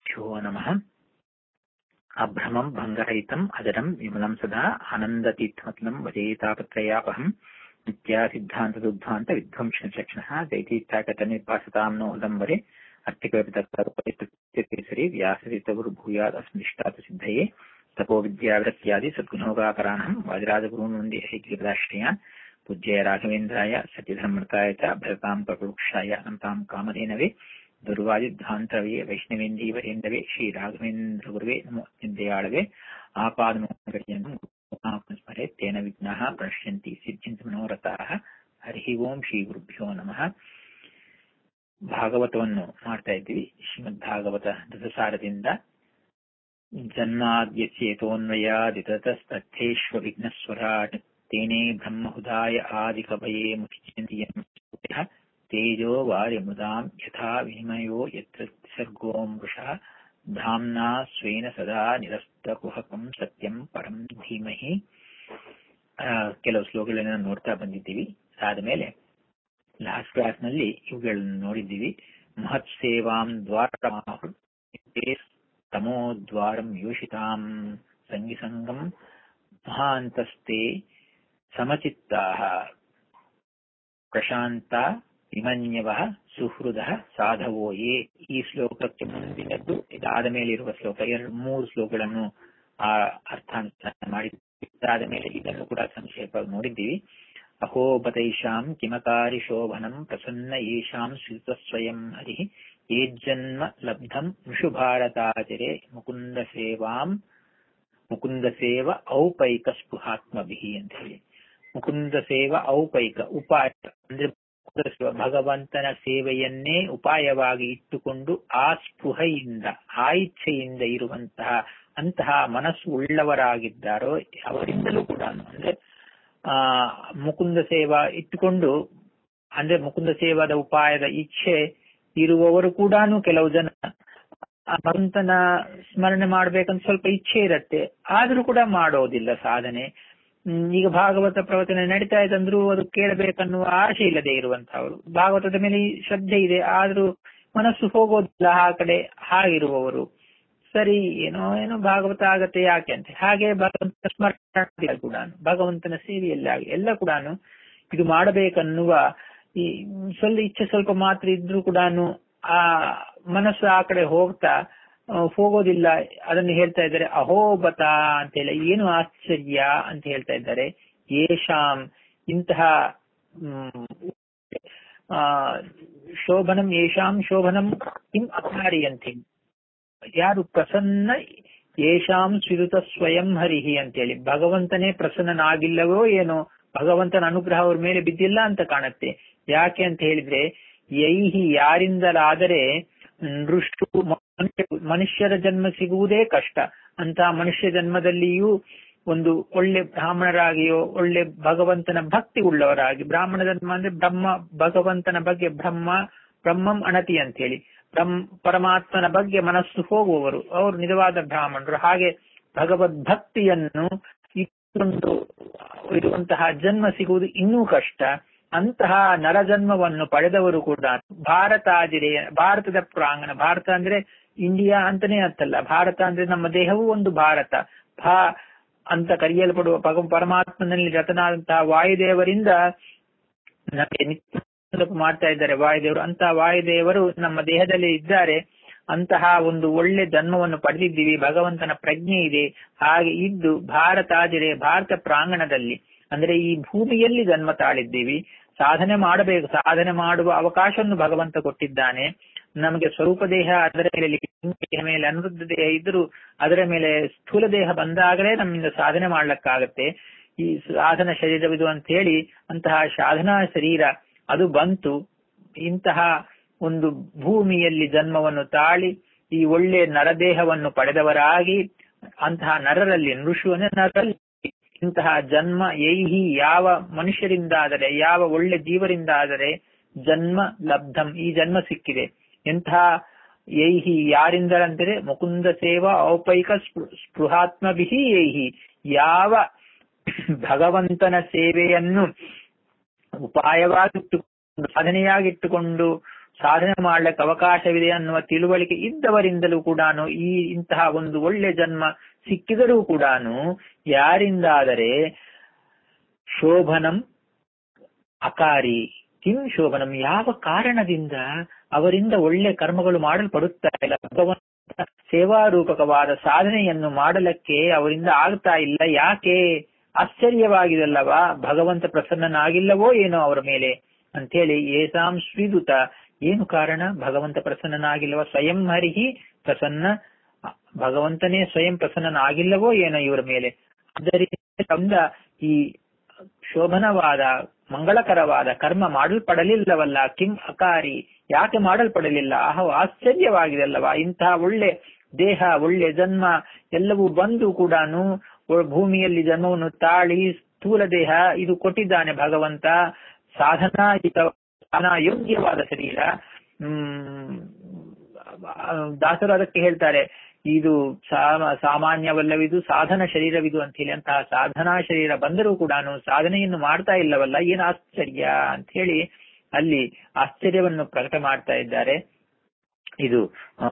श्रीगुरुभ्यो नमः अभ्रमम् भङ्गरहितम् अजरम् विमलम् सदा आनन्दतीर्थमतलम् वजेतापत्रयापहम् नित्यासिद्धान्तदुद्धान्त विध्वंसचक्षणः जयतीर्थाकटनिर्वासताम् नो हृदम्बरे अर्थिकवितकसरि व्यासरितगुरुभूयादस्मिष्टात् सिद्धये तपो विद्यावृत्त्यादि सद्गुणोगाकराणम् वाजराजगुरून् वन्दे हैग्रीपदाश्रयान् पूज्य राघवेन्द्राय सत्यधर्मृताय च भरताम् कपवृक्षाय अनन्ताम् कामधेनवे ದುರ್ವಾದಿಧ್ವಾಂತರವೇ ವೈಷ್ಣವೇಂದೀವರೇಂದವೇ ಶ್ರೀ ರಾಘವೇಂದ್ರ ಗುರುವೇ ನಮೋ ಚಿಂತೆಯಾಳವೆ ಆಪಾದಮೋಗರ್ಯನು ಸ್ಮರೆ ತೇನ ವಿಘ್ನಾಃ ಪ್ರಣಶ್ಯಂತಿ ಸಿದ್ಧಿಂತ ಮನೋರಥಾಃ ಹರಿ ಓಂ ಶ್ರೀ ಗುರುಭ್ಯೋ ನಮಃ ಭಾಗವತವನ್ನು ಮಾಡ್ತಾ ಇದ್ದೀವಿ ಶ್ರೀಮದ್ ಭಾಗವತ ರಥಸಾರದಿಂದ ಜನ್ಮಾದ್ಯಚೇತೋನ್ವಯಾದಿತತಸ್ತಥೇಶ್ವ ವಿಘ್ನಸ್ವರಾಟ್ ತೇನೇ ಬ್ರಹ್ಮಹುದಾಯ ಆದಿಕವಯೇ ಮುಖಿಚಿಂತಿಯಂ तेजो वार्यमुदाम् यथा विनिमयो यत्र सर्गो मृषः धाम्ना स्वेन सदा ನಿರಸ್ತಕುಹಕಂ ಸತ್ಯಂ ಪರಂ ಧೀಮಹಿ ಕೆಲವು ಶ್ಲೋಕಗಳನ್ನ ನೋಡ್ತಾ ಬಂದಿದ್ದೀವಿ ಆದ ಮೇಲೆ ಲಾಸ್ಟ್ ಕ್ಲಾಸ್ ನಲ್ಲಿ ಇವುಗಳನ್ನು ನೋಡಿದ್ದೀವಿ ಮಹತ್ ಸೇವಾಂ ದ್ವಾರ ತಮೋದ್ವಾರಂ ಯೋಷಿತಾಂ ಸಂಗಿ ಸಂಗಂ ಮಹಾಂತಸ್ತೆ ಸಮಚಿತ್ತಾ ಪ್ರಶಾಂತ ವಿಮನ್ಯವ ಸುಹೃದ ಸಾಧವೋ ಯೇ ಈ ಶ್ಲೋಕಕ್ಕೆ ಮುಂದಿನದ್ದು ಇದಾದ ಮೇಲೆ ಇರುವ ಶ್ಲೋಕ ಎರಡು ಮೂರು ಶ್ಲೋಕಗಳನ್ನು ಆ ಅರ್ಥಾನುಷ್ಠಾನ ಮಾಡಿದ್ದಾದ ಮೇಲೆ ಇದನ್ನು ಕೂಡ ಸಂಕ್ಷೇಪ ನೋಡಿದ್ದೀವಿ ಅಹೋಪತೈಷಾಂ ಕಿಮಕಾರಿ ಶೋಭನಂ ಪ್ರಸನ್ನ ಯೇಷಾಂ ಶ್ರುತ ಸ್ವಯಂ ಹರಿ ಏಜ್ಜನ್ಮ ಲಬ್ಧಂ ಮೃಷು ಭಾರತಾಚರೆ ಮುಕುಂದ ಸೇವಾಂ ಮುಕುಂದ ಸೇವ ಔಪೈಕ ಸ್ಪೃಹಾತ್ಮಭಿ ಅಂತ ಹೇಳಿ ಮುಕುಂದ ಸೇವ ಔಪೈಕ ಉಪಾಯ ಅಂದ್ರೆ ಭಗವಂತನ ಸೇವೆಯನ್ನೇ ಉಪಾಯವಾಗಿ ಇಟ್ಟುಕೊಂಡು ಆ ಸ್ಪೃಹೆಯಿಂದ ಆ ಇಚ್ಛೆಯಿಂದ ಇರುವಂತಹ ಅಂತಹ ಮನಸ್ಸು ಉಳ್ಳವರಾಗಿದ್ದಾರೋ ಅವರಿಂದಲೂ ಕೂಡ ಅಂದ್ರೆ ಆ ಮುಕುಂದ ಸೇವಾ ಇಟ್ಟುಕೊಂಡು ಅಂದ್ರೆ ಮುಕುಂದ ಸೇವಾದ ಉಪಾಯದ ಇಚ್ಛೆ ಇರುವವರು ಕೂಡ ಕೆಲವು ಜನ ಭಗವಂತನ ಸ್ಮರಣೆ ಮಾಡ್ಬೇಕಂತ ಸ್ವಲ್ಪ ಇಚ್ಛೆ ಇರತ್ತೆ ಆದ್ರೂ ಕೂಡ ಮಾಡೋದಿಲ್ಲ ಸಾಧನೆ ಈಗ ಭಾಗವತ ಪ್ರವಚನ ನಡೀತಾ ಇದೆ ಅಂದ್ರೂ ಅದು ಕೇಳಬೇಕನ್ನುವ ಆಶೆ ಇಲ್ಲದೆ ಇರುವಂತಹವರು ಭಾಗವತದ ಮೇಲೆ ಶ್ರದ್ಧೆ ಇದೆ ಆದ್ರೂ ಮನಸ್ಸು ಹೋಗೋದಿಲ್ಲ ಆ ಕಡೆ ಹಾಗಿರುವವರು ಸರಿ ಏನೋ ಏನೋ ಭಾಗವತ ಆಗತ್ತೆ ಯಾಕೆ ಅಂತ ಹಾಗೆ ಭಗವಂತನ ಸ್ಮರಣೆ ಕೂಡ ಭಗವಂತನ ಸೇವೆಯಲ್ಲಿ ಆಗಿ ಎಲ್ಲ ಕೂಡ ಇದು ಮಾಡಬೇಕನ್ನುವ ಈ ಸ್ವಲ್ಪ ಇಚ್ಛೆ ಸ್ವಲ್ಪ ಮಾತ್ರ ಇದ್ರೂ ಕೂಡ ಆ ಮನಸ್ಸು ಆ ಕಡೆ ಹೋಗ್ತಾ ಹೋಗೋದಿಲ್ಲ ಅದನ್ನು ಹೇಳ್ತಾ ಇದ್ದಾರೆ ಅಹೋಬತ ಅಂತ ಹೇಳಿ ಏನು ಆಶ್ಚರ್ಯ ಅಂತ ಹೇಳ್ತಾ ಇದ್ದಾರೆ ಯೇಷಾಂ ಇಂತಹ ಶೋಭನಂ ಯೇಷಾಂ ಶೋಭನಂ ಕಿಂ ಅಕಾರಿ ಅಂತ ಹೇಳಿ ಯಾರು ಪ್ರಸನ್ನ ಯೇಷಾಂ ಸ್ವಿರುತ ಸ್ವಯಂ ಹರಿಹಿ ಅಂತೇಳಿ ಭಗವಂತನೇ ಪ್ರಸನ್ನನಾಗಿಲ್ಲವೋ ಏನೋ ಭಗವಂತನ ಅನುಗ್ರಹ ಅವ್ರ ಮೇಲೆ ಬಿದ್ದಿಲ್ಲ ಅಂತ ಕಾಣುತ್ತೆ ಯಾಕೆ ಅಂತ ಹೇಳಿದ್ರೆ ಯೈಹಿ ಯಾರಿಂದಲಾದರೆ ನೃಷ್ಟು ಮನುಷ್ಯರ ಜನ್ಮ ಸಿಗುವುದೇ ಕಷ್ಟ ಅಂತ ಮನುಷ್ಯ ಜನ್ಮದಲ್ಲಿಯೂ ಒಂದು ಒಳ್ಳೆ ಬ್ರಾಹ್ಮಣರಾಗಿಯೋ ಒಳ್ಳೆ ಭಗವಂತನ ಭಕ್ತಿ ಉಳ್ಳವರಾಗಿ ಬ್ರಾಹ್ಮಣ ಜನ್ಮ ಅಂದ್ರೆ ಬ್ರಹ್ಮ ಭಗವಂತನ ಬಗ್ಗೆ ಬ್ರಹ್ಮ ಬ್ರಹ್ಮಂ ಅಣತಿ ಅಂತ ಹೇಳಿ ಬ್ರಹ್ಮ ಪರಮಾತ್ಮನ ಬಗ್ಗೆ ಮನಸ್ಸು ಹೋಗುವವರು ಅವರು ನಿಜವಾದ ಬ್ರಾಹ್ಮಣರು ಹಾಗೆ ಭಗವದ್ ಭಕ್ತಿಯನ್ನು ಇಟ್ಟುಕೊಂಡು ಇರುವಂತಹ ಜನ್ಮ ಸಿಗುವುದು ಇನ್ನೂ ಕಷ್ಟ ಅಂತಹ ನರಜನ್ಮವನ್ನು ಪಡೆದವರು ಕೂಡ ಭಾರತಾಜಿರೆ ಭಾರತದ ಪ್ರಾಂಗಣ ಭಾರತ ಅಂದ್ರೆ ಇಂಡಿಯಾ ಅಂತಾನೆ ಅರ್ಥಲ್ಲ ಭಾರತ ಅಂದ್ರೆ ನಮ್ಮ ದೇಹವೂ ಒಂದು ಭಾರತ ಭಾ ಅಂತ ಕರೆಯಲ್ಪಡುವ ಭಗ ಪರಮಾತ್ಮನಲ್ಲಿ ರತನಾದಂತಹ ವಾಯುದೇವರಿಂದ ನಮಗೆ ನಿತ್ಯ ಮಾಡ್ತಾ ಇದ್ದಾರೆ ವಾಯುದೇವರು ಅಂತಹ ವಾಯುದೇವರು ನಮ್ಮ ದೇಹದಲ್ಲಿ ಇದ್ದಾರೆ ಅಂತಹ ಒಂದು ಒಳ್ಳೆ ಜನ್ಮವನ್ನು ಪಡೆದಿದ್ದೀವಿ ಭಗವಂತನ ಪ್ರಜ್ಞೆ ಇದೆ ಹಾಗೆ ಇದ್ದು ಭಾರತಾಜಿರೆ ಭಾರತ ಪ್ರಾಂಗಣದಲ್ಲಿ ಅಂದ್ರೆ ಈ ಭೂಮಿಯಲ್ಲಿ ಜನ್ಮ ತಾಳಿದ್ದೀವಿ ಸಾಧನೆ ಮಾಡಬೇಕು ಸಾಧನೆ ಮಾಡುವ ಅವಕಾಶವನ್ನು ಭಗವಂತ ಕೊಟ್ಟಿದ್ದಾನೆ ನಮಗೆ ಸ್ವರೂಪ ದೇಹ ಅದರ ಮೇಲೆ ದೇಹ ಮೇಲೆ ಅನುರುದ್ಧ ದೇಹ ಇದ್ರೂ ಅದರ ಮೇಲೆ ಸ್ಥೂಲ ದೇಹ ಬಂದಾಗಲೇ ನಮ್ಮಿಂದ ಸಾಧನೆ ಮಾಡ್ಲಿಕ್ಕಾಗತ್ತೆ ಈ ಸಾಧನ ಶರೀರವಿದು ಅಂತ ಹೇಳಿ ಅಂತಹ ಸಾಧನಾ ಶರೀರ ಅದು ಬಂತು ಇಂತಹ ಒಂದು ಭೂಮಿಯಲ್ಲಿ ಜನ್ಮವನ್ನು ತಾಳಿ ಈ ಒಳ್ಳೆ ನರದೇಹವನ್ನು ಪಡೆದವರಾಗಿ ಅಂತಹ ನರರಲ್ಲಿ ನೃಷು ಅಂದ್ರೆ ನರರಲ್ಲಿ ಇಂತಹ ಜನ್ಮ ಯೈಹಿ ಯಾವ ಮನುಷ್ಯರಿಂದಾದರೆ ಯಾವ ಒಳ್ಳೆ ಜೀವರಿಂದಾದರೆ ಜನ್ಮ ಲಬ್ಧಂ ಈ ಜನ್ಮ ಸಿಕ್ಕಿದೆ ಎಂತಹ ಯೈಹಿ ಯಾರಿಂದಲಂದರೆ ಮುಕುಂದ ಸೇವಾ ಔಪೈಕ ಸ್ಪೃಹಾತ್ಮಭಿಹಿ ಯೈಹಿ ಯಾವ ಭಗವಂತನ ಸೇವೆಯನ್ನು ಉಪಾಯವಾಗಿಟ್ಟುಕೊಂಡು ಸಾಧನೆಯಾಗಿಟ್ಟುಕೊಂಡು ಸಾಧನೆ ಮಾಡ್ಲಿಕ್ಕೆ ಅವಕಾಶವಿದೆ ಅನ್ನುವ ತಿಳುವಳಿಕೆ ಇದ್ದವರಿಂದಲೂ ಕೂಡ ಈ ಇಂತಹ ಒಂದು ಒಳ್ಳೆ ಜನ್ಮ ಸಿಕ್ಕಿದರೂ ಕೂಡ ಯಾರಿಂದಾದರೆ ಶೋಭನಂ ಅಕಾರಿ ಕಿಂ ಶೋಭನಂ ಯಾವ ಕಾರಣದಿಂದ ಅವರಿಂದ ಒಳ್ಳೆ ಕರ್ಮಗಳು ಮಾಡಲ್ಪಡುತ್ತಾ ಇಲ್ಲ ಭಗವಂತ ಸೇವಾರೂಪಕವಾದ ಸಾಧನೆಯನ್ನು ಮಾಡಲಿಕ್ಕೆ ಅವರಿಂದ ಆಗ್ತಾ ಇಲ್ಲ ಯಾಕೆ ಆಶ್ಚರ್ಯವಾಗಿದಲ್ಲವಾ ಭಗವಂತ ಪ್ರಸನ್ನನಾಗಿಲ್ಲವೋ ಏನೋ ಅವರ ಮೇಲೆ ಅಂತೇಳಿ ಏಸಾಂ ಶ್ರೀದುತ ಏನು ಕಾರಣ ಭಗವಂತ ಪ್ರಸನ್ನನಾಗಿಲ್ಲವ ಸ್ವಯಂ ಹರಿಹಿ ಪ್ರಸನ್ನ ಭಗವಂತನೇ ಸ್ವಯಂ ಪ್ರಸನ್ನನಾಗಿಲ್ಲವೋ ಏನೋ ಇವರ ಮೇಲೆ ಆದ್ದರಿಂದ ಈ ಶೋಭನವಾದ ಮಂಗಳಕರವಾದ ಕರ್ಮ ಮಾಡಲ್ಪಡಲಿಲ್ಲವಲ್ಲ ಕಿಂ ಅಕಾರಿ ಯಾಕೆ ಮಾಡಲ್ಪಡಲಿಲ್ಲ ಅಹ ಆಶ್ಚರ್ಯವಾಗಿದೆಲ್ಲವಾ ಇಂತಹ ಒಳ್ಳೆ ದೇಹ ಒಳ್ಳೆ ಜನ್ಮ ಎಲ್ಲವೂ ಬಂದು ಕೂಡ ಭೂಮಿಯಲ್ಲಿ ಜನ್ಮವನ್ನು ತಾಳಿ ಸ್ಥೂಲ ದೇಹ ಇದು ಕೊಟ್ಟಿದ್ದಾನೆ ಭಗವಂತ ಸಾಧನಾ ಸಾಧನಾ ಯೋಗ್ಯವಾದ ಶರೀರ ಹ್ಮ್ ದಾಸರು ಅದಕ್ಕೆ ಹೇಳ್ತಾರೆ ಇದು ಸಾಮಾನ್ಯವಲ್ಲವಿದು ಸಾಧನ ಶರೀರವಿದು ಅಂತ ಹೇಳಿ ಅಂತಹ ಸಾಧನಾ ಶರೀರ ಬಂದರೂ ಕೂಡ ಸಾಧನೆಯನ್ನು ಮಾಡ್ತಾ ಇಲ್ಲವಲ್ಲ ಏನು ಆಶ್ಚರ್ಯ ಅಂತ ಹೇಳಿ ಅಲ್ಲಿ ಆಶ್ಚರ್ಯವನ್ನು ಪ್ರಕಟ ಮಾಡ್ತಾ ಇದ್ದಾರೆ ಇದು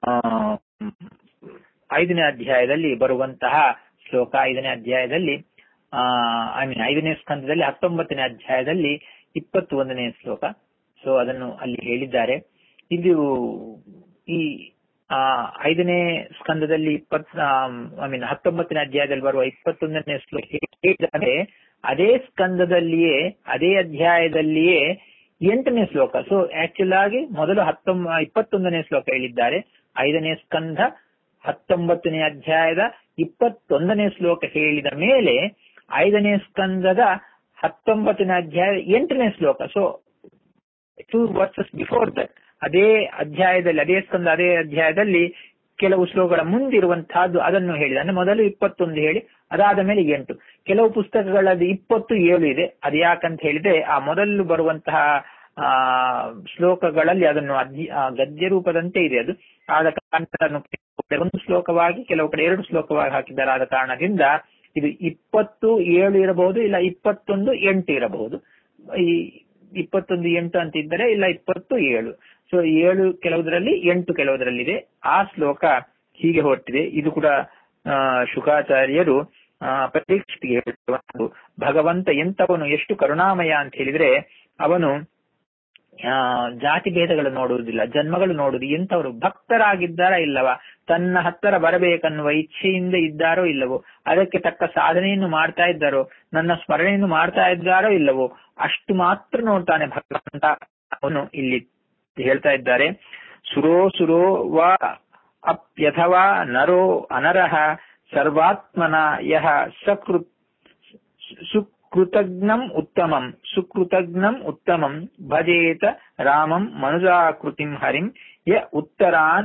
ಐದನೇ ಅಧ್ಯಾಯದಲ್ಲಿ ಬರುವಂತಹ ಶ್ಲೋಕ ಐದನೇ ಅಧ್ಯಾಯದಲ್ಲಿ ಐ ಮೀನ್ ಐದನೇ ಸ್ಕಂದದಲ್ಲಿ ಹತ್ತೊಂಬತ್ತನೇ ಅಧ್ಯಾಯದಲ್ಲಿ ಇಪ್ಪತ್ತು ಒಂದನೇ ಶ್ಲೋಕ ಸೊ ಅದನ್ನು ಅಲ್ಲಿ ಹೇಳಿದ್ದಾರೆ ಇದು ಈ ಆ ಐದನೇ ಸ್ಕಂದದಲ್ಲಿ ಇಪ್ಪತ್ ಐ ಮೀನ್ ಹತ್ತೊಂಬತ್ತನೇ ಅಧ್ಯಾಯದಲ್ಲಿ ಬರುವ ಇಪ್ಪತ್ತೊಂದನೇ ಶ್ಲೋಕ ಹೇಳಿದರೆ ಅದೇ ಸ್ಕಂದದಲ್ಲಿಯೇ ಅದೇ ಅಧ್ಯಾಯದಲ್ಲಿಯೇ ಎಂಟನೇ ಶ್ಲೋಕ ಸೊ ಆಕ್ಚುಲ್ ಆಗಿ ಮೊದಲು ಹತ್ತೊಂಬ ಇಪ್ಪತ್ತೊಂದನೇ ಶ್ಲೋಕ ಹೇಳಿದ್ದಾರೆ ಐದನೇ ಸ್ಕಂದ ಹತ್ತೊಂಬತ್ತನೇ ಅಧ್ಯಾಯದ ಇಪ್ಪತ್ತೊಂದನೇ ಶ್ಲೋಕ ಹೇಳಿದ ಮೇಲೆ ಐದನೇ ಸ್ಕಂದದ ಹತ್ತೊಂಬತ್ತನೇ ಅಧ್ಯಾಯ ಎಂಟನೇ ಶ್ಲೋಕ so two verses before that ಅದೇ ಅಧ್ಯಾಯದಲ್ಲಿ ಅದೇ ಸ್ಕಂದ ಅದೇ ಅಧ್ಯಾಯದಲ್ಲಿ ಕೆಲವು ಶ್ಲೋಕಗಳ ಮುಂದಿರುವಂತಹದ್ದು ಅದನ್ನು ಹೇಳಿದ ಅಂದ್ರೆ ಮೊದಲು ಇಪ್ಪತ್ತೊಂದು ಹೇಳಿ ಅದಾದ ಮೇಲೆ ಎಂಟು ಕೆಲವು ಪುಸ್ತಕಗಳಲ್ಲಿ ಇಪ್ಪತ್ತು ಏಳು ಇದೆ ಅದು ಯಾಕಂತ ಹೇಳಿದ್ರೆ ಆ ಮೊದಲು ಬರುವಂತಹ ಆ ಶ್ಲೋಕಗಳಲ್ಲಿ ಅದನ್ನು ಗದ್ಯ ರೂಪದಂತೆ ಇದೆ ಅದು ಆದ ಕಾರಣ ಒಂದು ಶ್ಲೋಕವಾಗಿ ಕೆಲವು ಕಡೆ ಎರಡು ಶ್ಲೋಕವಾಗಿ ಹಾಕಿದ್ದಾರೆ ಆದ ಕಾರಣದಿಂದ ಇದು ಇಪ್ಪತ್ತು ಏಳು ಇರಬಹುದು ಇಲ್ಲ ಇಪ್ಪತ್ತೊಂದು ಎಂಟು ಇರಬಹುದು ಈ ಇಪ್ಪತ್ತೊಂದು ಎಂಟು ಅಂತ ಇದ್ದರೆ ಇಲ್ಲ ಇಪ್ಪತ್ತು ಏಳು ಸೊ ಏಳು ಕೆಲವುದರಲ್ಲಿ ಎಂಟು ಕೆಲವುದರಲ್ಲಿದೆ ಆ ಶ್ಲೋಕ ಹೀಗೆ ಹೊರಟಿದೆ ಇದು ಕೂಡ ಶುಕಾಚಾರ್ಯರು ಪರೀಕ್ಷೆಗೆ ಹೇಳುವ ಭಗವಂತ ಎಂತವನು ಎಷ್ಟು ಕರುಣಾಮಯ ಅಂತ ಹೇಳಿದ್ರೆ ಅವನು ಜಾತಿ ಭೇದಗಳು ನೋಡುವುದಿಲ್ಲ ಜನ್ಮಗಳು ನೋಡುವುದು ಎಂತವರು ಭಕ್ತರಾಗಿದ್ದಾರಾ ಇಲ್ಲವಾ ತನ್ನ ಹತ್ತಿರ ಬರಬೇಕನ್ನುವ ಇಚ್ಛೆಯಿಂದ ಇದ್ದಾರೋ ಇಲ್ಲವೋ ಅದಕ್ಕೆ ತಕ್ಕ ಸಾಧನೆಯನ್ನು ಮಾಡ್ತಾ ಇದ್ದಾರೋ ನನ್ನ ಸ್ಮರಣೆಯನ್ನು ಮಾಡ್ತಾ ಇದ್ದಾರೋ ಇಲ್ಲವೋ ಅಷ್ಟು ಮಾತ್ರ ನೋಡ್ತಾನೆ ಭಗವಂತ ಅವನು ಇಲ್ಲಿ ಹೇಳ್ತಾ ಇದ್ದಾರೆ ಸುರೋ ಸುರೋ ವಾ ಅಪ್ಯಥವಾ ನರೋ ಅನರಹ ಸರ್ವಾತ್ಮನ ಯಹ ಸಕೃತ್ ಸುಕೃತಜ್ಞಂ ಉತ್ತಮಂ ಸುಕೃತಜ್ಞಂ ಉತ್ತಮಂ ಭಜೇತ ರಾಮಂ ಮನುಜಾಕೃತಿಂ ಹರಿಂ ಯ ಉತ್ತರಾನ್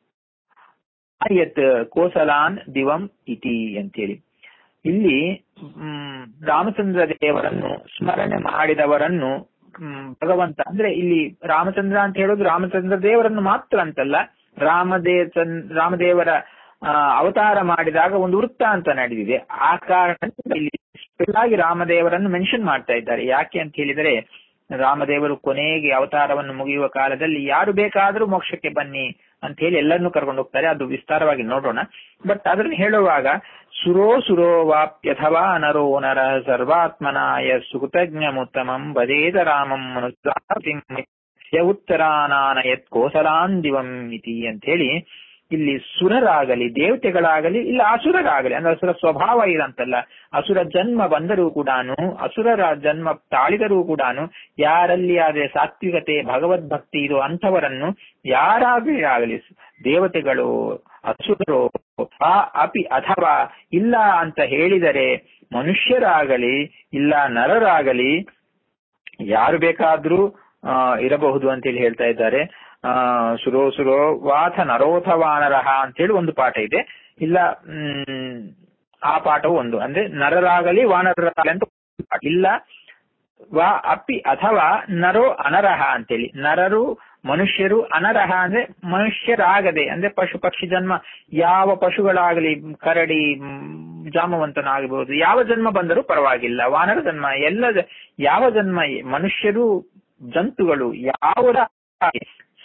ಯತ್ ಕೋಸಲಾನ್ ದಿವಂ ಇತಿ ಅಂತೇಳಿ ಇಲ್ಲಿ ರಾಮಚಂದ್ರ ದೇವರನ್ನು ಸ್ಮರಣೆ ಮಾಡಿದವರನ್ನು ಭಗವಂತ ಅಂದ್ರೆ ಇಲ್ಲಿ ರಾಮಚಂದ್ರ ಅಂತ ಹೇಳೋದು ರಾಮಚಂದ್ರ ದೇವರನ್ನು ಮಾತ್ರ ಅಂತಲ್ಲ ರಾಮದೇ ರಾಮದೇವರ ಅವತಾರ ಮಾಡಿದಾಗ ಒಂದು ವೃತ್ತ ಅಂತ ನಡೆದಿದೆ ಆ ಕಾರಣದಿಂದ ಇಲ್ಲಿ ಸ್ಪೆಷಲ್ ರಾಮದೇವರನ್ನು ಮೆನ್ಷನ್ ಮಾಡ್ತಾ ಇದ್ದಾರೆ ಯಾಕೆ ಅಂತ ಹೇಳಿದರೆ ರಾಮದೇವರು ಕೊನೆಗೆ ಅವತಾರವನ್ನು ಮುಗಿಯುವ ಕಾಲದಲ್ಲಿ ಯಾರು ಬೇಕಾದರೂ ಮೋಕ್ಷಕ್ಕೆ ಬನ್ನಿ ಅಂತ ಹೇಳಿ ಎಲ್ಲರನ್ನೂ ಕರ್ಕೊಂಡು ಹೋಗ್ತಾರೆ ಅದು ವಿಸ್ತಾರವಾಗಿ ನೋಡೋಣ ಬಟ್ ಅದನ್ನು ಹೇಳುವಾಗ ಸುರೋ ಸುರೋ ವಾಪ್ಯಥವಾ ನರೋ ನರ ಸರ್ವಾತ್ಮನಾಯ ಸುಕೃತಜ್ಞಮುತ್ತಮಂ ಭಜೇತ ರಾಮಂ ಮನುಷ್ಯ ಉತ್ತರಾನಾನಯತ್ ಕೋಸಲಾನ್ ದಿವಂ ಇತಿ ಅಂತ ಹೇಳಿ ಇಲ್ಲಿ ಸುರರಾಗಲಿ ದೇವತೆಗಳಾಗಲಿ ಇಲ್ಲ ಅಸುರರಾಗಲಿ ಅಂದ್ರೆ ಅಸುರ ಸ್ವಭಾವ ಇರಂತಲ್ಲ ಅಸುರ ಜನ್ಮ ಬಂದರೂ ಕೂಡ ಅಸುರರ ಜನ್ಮ ತಾಳಿದರೂ ಕೂಡ ಯಾರಲ್ಲಿ ಆದ್ರೆ ಸಾತ್ವಿಕತೆ ಭಗವದ್ಭಕ್ತಿ ಇದು ಅಂಥವರನ್ನು ಯಾರಾಗಲಿ ಆಗಲಿ ದೇವತೆಗಳು ಅಸುರರು ಆ ಅಪಿ ಅಥವಾ ಇಲ್ಲ ಅಂತ ಹೇಳಿದರೆ ಮನುಷ್ಯರಾಗಲಿ ಇಲ್ಲ ನರರಾಗಲಿ ಯಾರು ಬೇಕಾದ್ರೂ ಆ ಇರಬಹುದು ಅಂತೇಳಿ ಹೇಳ್ತಾ ಇದ್ದಾರೆ ಆ ಸುರೋ ಸುರೋ ವಾಥ ನರೋಥವಾನರಹ ಅಂತೇಳಿ ಒಂದು ಪಾಠ ಇದೆ ಇಲ್ಲ ಹ್ಮ್ ಆ ಪಾಠವು ಒಂದು ಅಂದ್ರೆ ನರರಾಗಲಿ ವಾನರರಾಗಲಿ ಅಂತ ಇಲ್ಲ ವಾ ಅಪಿ ಅಥವಾ ನರೋ ಅನರಹ ಅಂತೇಳಿ ನರರು ಮನುಷ್ಯರು ಅನರಹ ಅಂದ್ರೆ ಮನುಷ್ಯರಾಗದೆ ಅಂದ್ರೆ ಪಶು ಪಕ್ಷಿ ಜನ್ಮ ಯಾವ ಪಶುಗಳಾಗಲಿ ಕರಡಿ ಜಾಮವಂತನಾಗಬಹುದು ಯಾವ ಜನ್ಮ ಬಂದರೂ ಪರವಾಗಿಲ್ಲ ವಾನರ ಜನ್ಮ ಎಲ್ಲ ಯಾವ ಜನ್ಮ ಮನುಷ್ಯರು ಜಂತುಗಳು ಯಾವುದ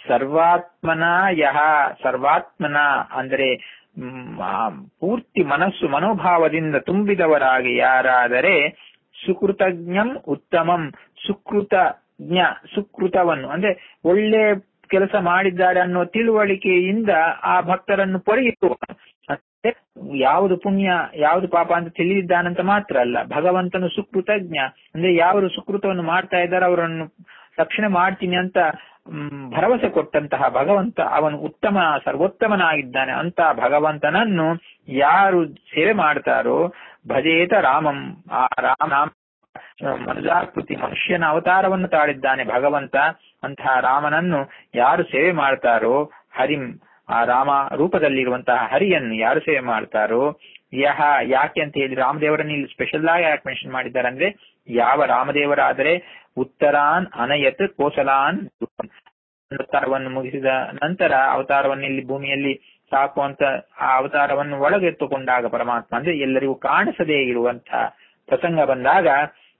ಸರ್ವಾತ್ಮನ ಯಹ ಸರ್ವಾತ್ಮನ ಅಂದರೆ ಮ್, ಆ, ಪೂರ್ತಿ ಮನಸ್ಸು ಮನೋಭಾವದಿಂದ ತುಂಬಿದವರಾಗಿ ಯಾರಾದರೆ ಸುಕೃತಜ್ಞಂ ಉತ್ತಮಂ ಸುಕೃತಜ್ಞ ಸುಕೃತವನ್ನು ಅಂದ್ರೆ ಒಳ್ಳೆ ಕೆಲಸ ಮಾಡಿದ್ದಾರೆ ಅನ್ನೋ ತಿಳುವಳಿಕೆಯಿಂದ ಆ ಭಕ್ತರನ್ನು ಪೊರೆಯುವ ಅಂದ್ರೆ ಯಾವುದು ಪುಣ್ಯ ಯಾವುದು ಪಾಪ ಅಂತ ತಿಳಿದಿದ್ದಾನಂತ ಮಾತ್ರ ಅಲ್ಲ ಭಗವಂತನು ಸುಕೃತಜ್ಞ ಅಂದ್ರೆ ಯಾರು ಸುಕೃತವನ್ನು ಮಾಡ್ತಾ ಇದ್ದಾರೆ ಅವರನ್ನು ರಕ್ಷಣೆ ಮಾಡ್ತೀನಿ ಅಂತ ಮ್, ಭರವಸೆ ಕೊಟ್ಟಂತಹ ಭಗವಂತ ಅವನು ಉತ್ತಮ ಸರ್ವೋತ್ತಮನಾಗಿದ್ದಾನೆ ಅಂತ ಭಗವಂತನನ್ನು ಯಾರು ಸೇವೆ ಮಾಡ್ತಾರೋ ಭಜೇತ ರಾಮಂ ಆ ರಾಮ ಮನುಜಾಕೃತಿ ಮನುಷ್ಯನ ಅವತಾರವನ್ನು ತಾಳಿದ್ದಾನೆ ಭಗವಂತ ಅಂತಹ ರಾಮನನ್ನು ಯಾರು ಸೇವೆ ಮಾಡ್ತಾರೋ ಹರಿಂ ಆ ರಾಮ ರೂಪದಲ್ಲಿರುವಂತಹ ಹರಿಯನ್ನು ಯಾರು ಸೇವೆ ಮಾಡ್ತಾರೋ ಯಹ ಯಾಕೆ ಅಂತ ಹೇಳಿ ರಾಮದೇವರನ್ನು ಇಲ್ಲಿ ಸ್ಪೆಷಲ್ ಆಗಿ ಯಾಕೆ ಮೆನ್ಷನ್ ಮಾಡಿದ್ದಾರೆ ಅಂದ್ರೆ ಯಾವ ರಾಮದೇವರಾದರೆ ಉತ್ತರಾನ್ ಅನಯತ್ ಕೋಸಲಾನ್ ಧ್ರುವಂ. ಅವತಾರವನ್ನು ಮುಗಿಸಿದ ನಂತರ ಅವತಾರವನ್ನು ಇಲ್ಲಿ ಭೂಮಿಯಲ್ಲಿ ಸಾಕುವಂತ ಆ ಅವತಾರವನ್ನು ಒಳಗೆತ್ತುಕೊಂಡಾಗ ಪರಮಾತ್ಮ ಅಂದ್ರೆ ಎಲ್ಲರಿಗೂ ಕಾಣಿಸದೇ ಇರುವಂತಹ ಪ್ರಸಂಗ ಬಂದಾಗ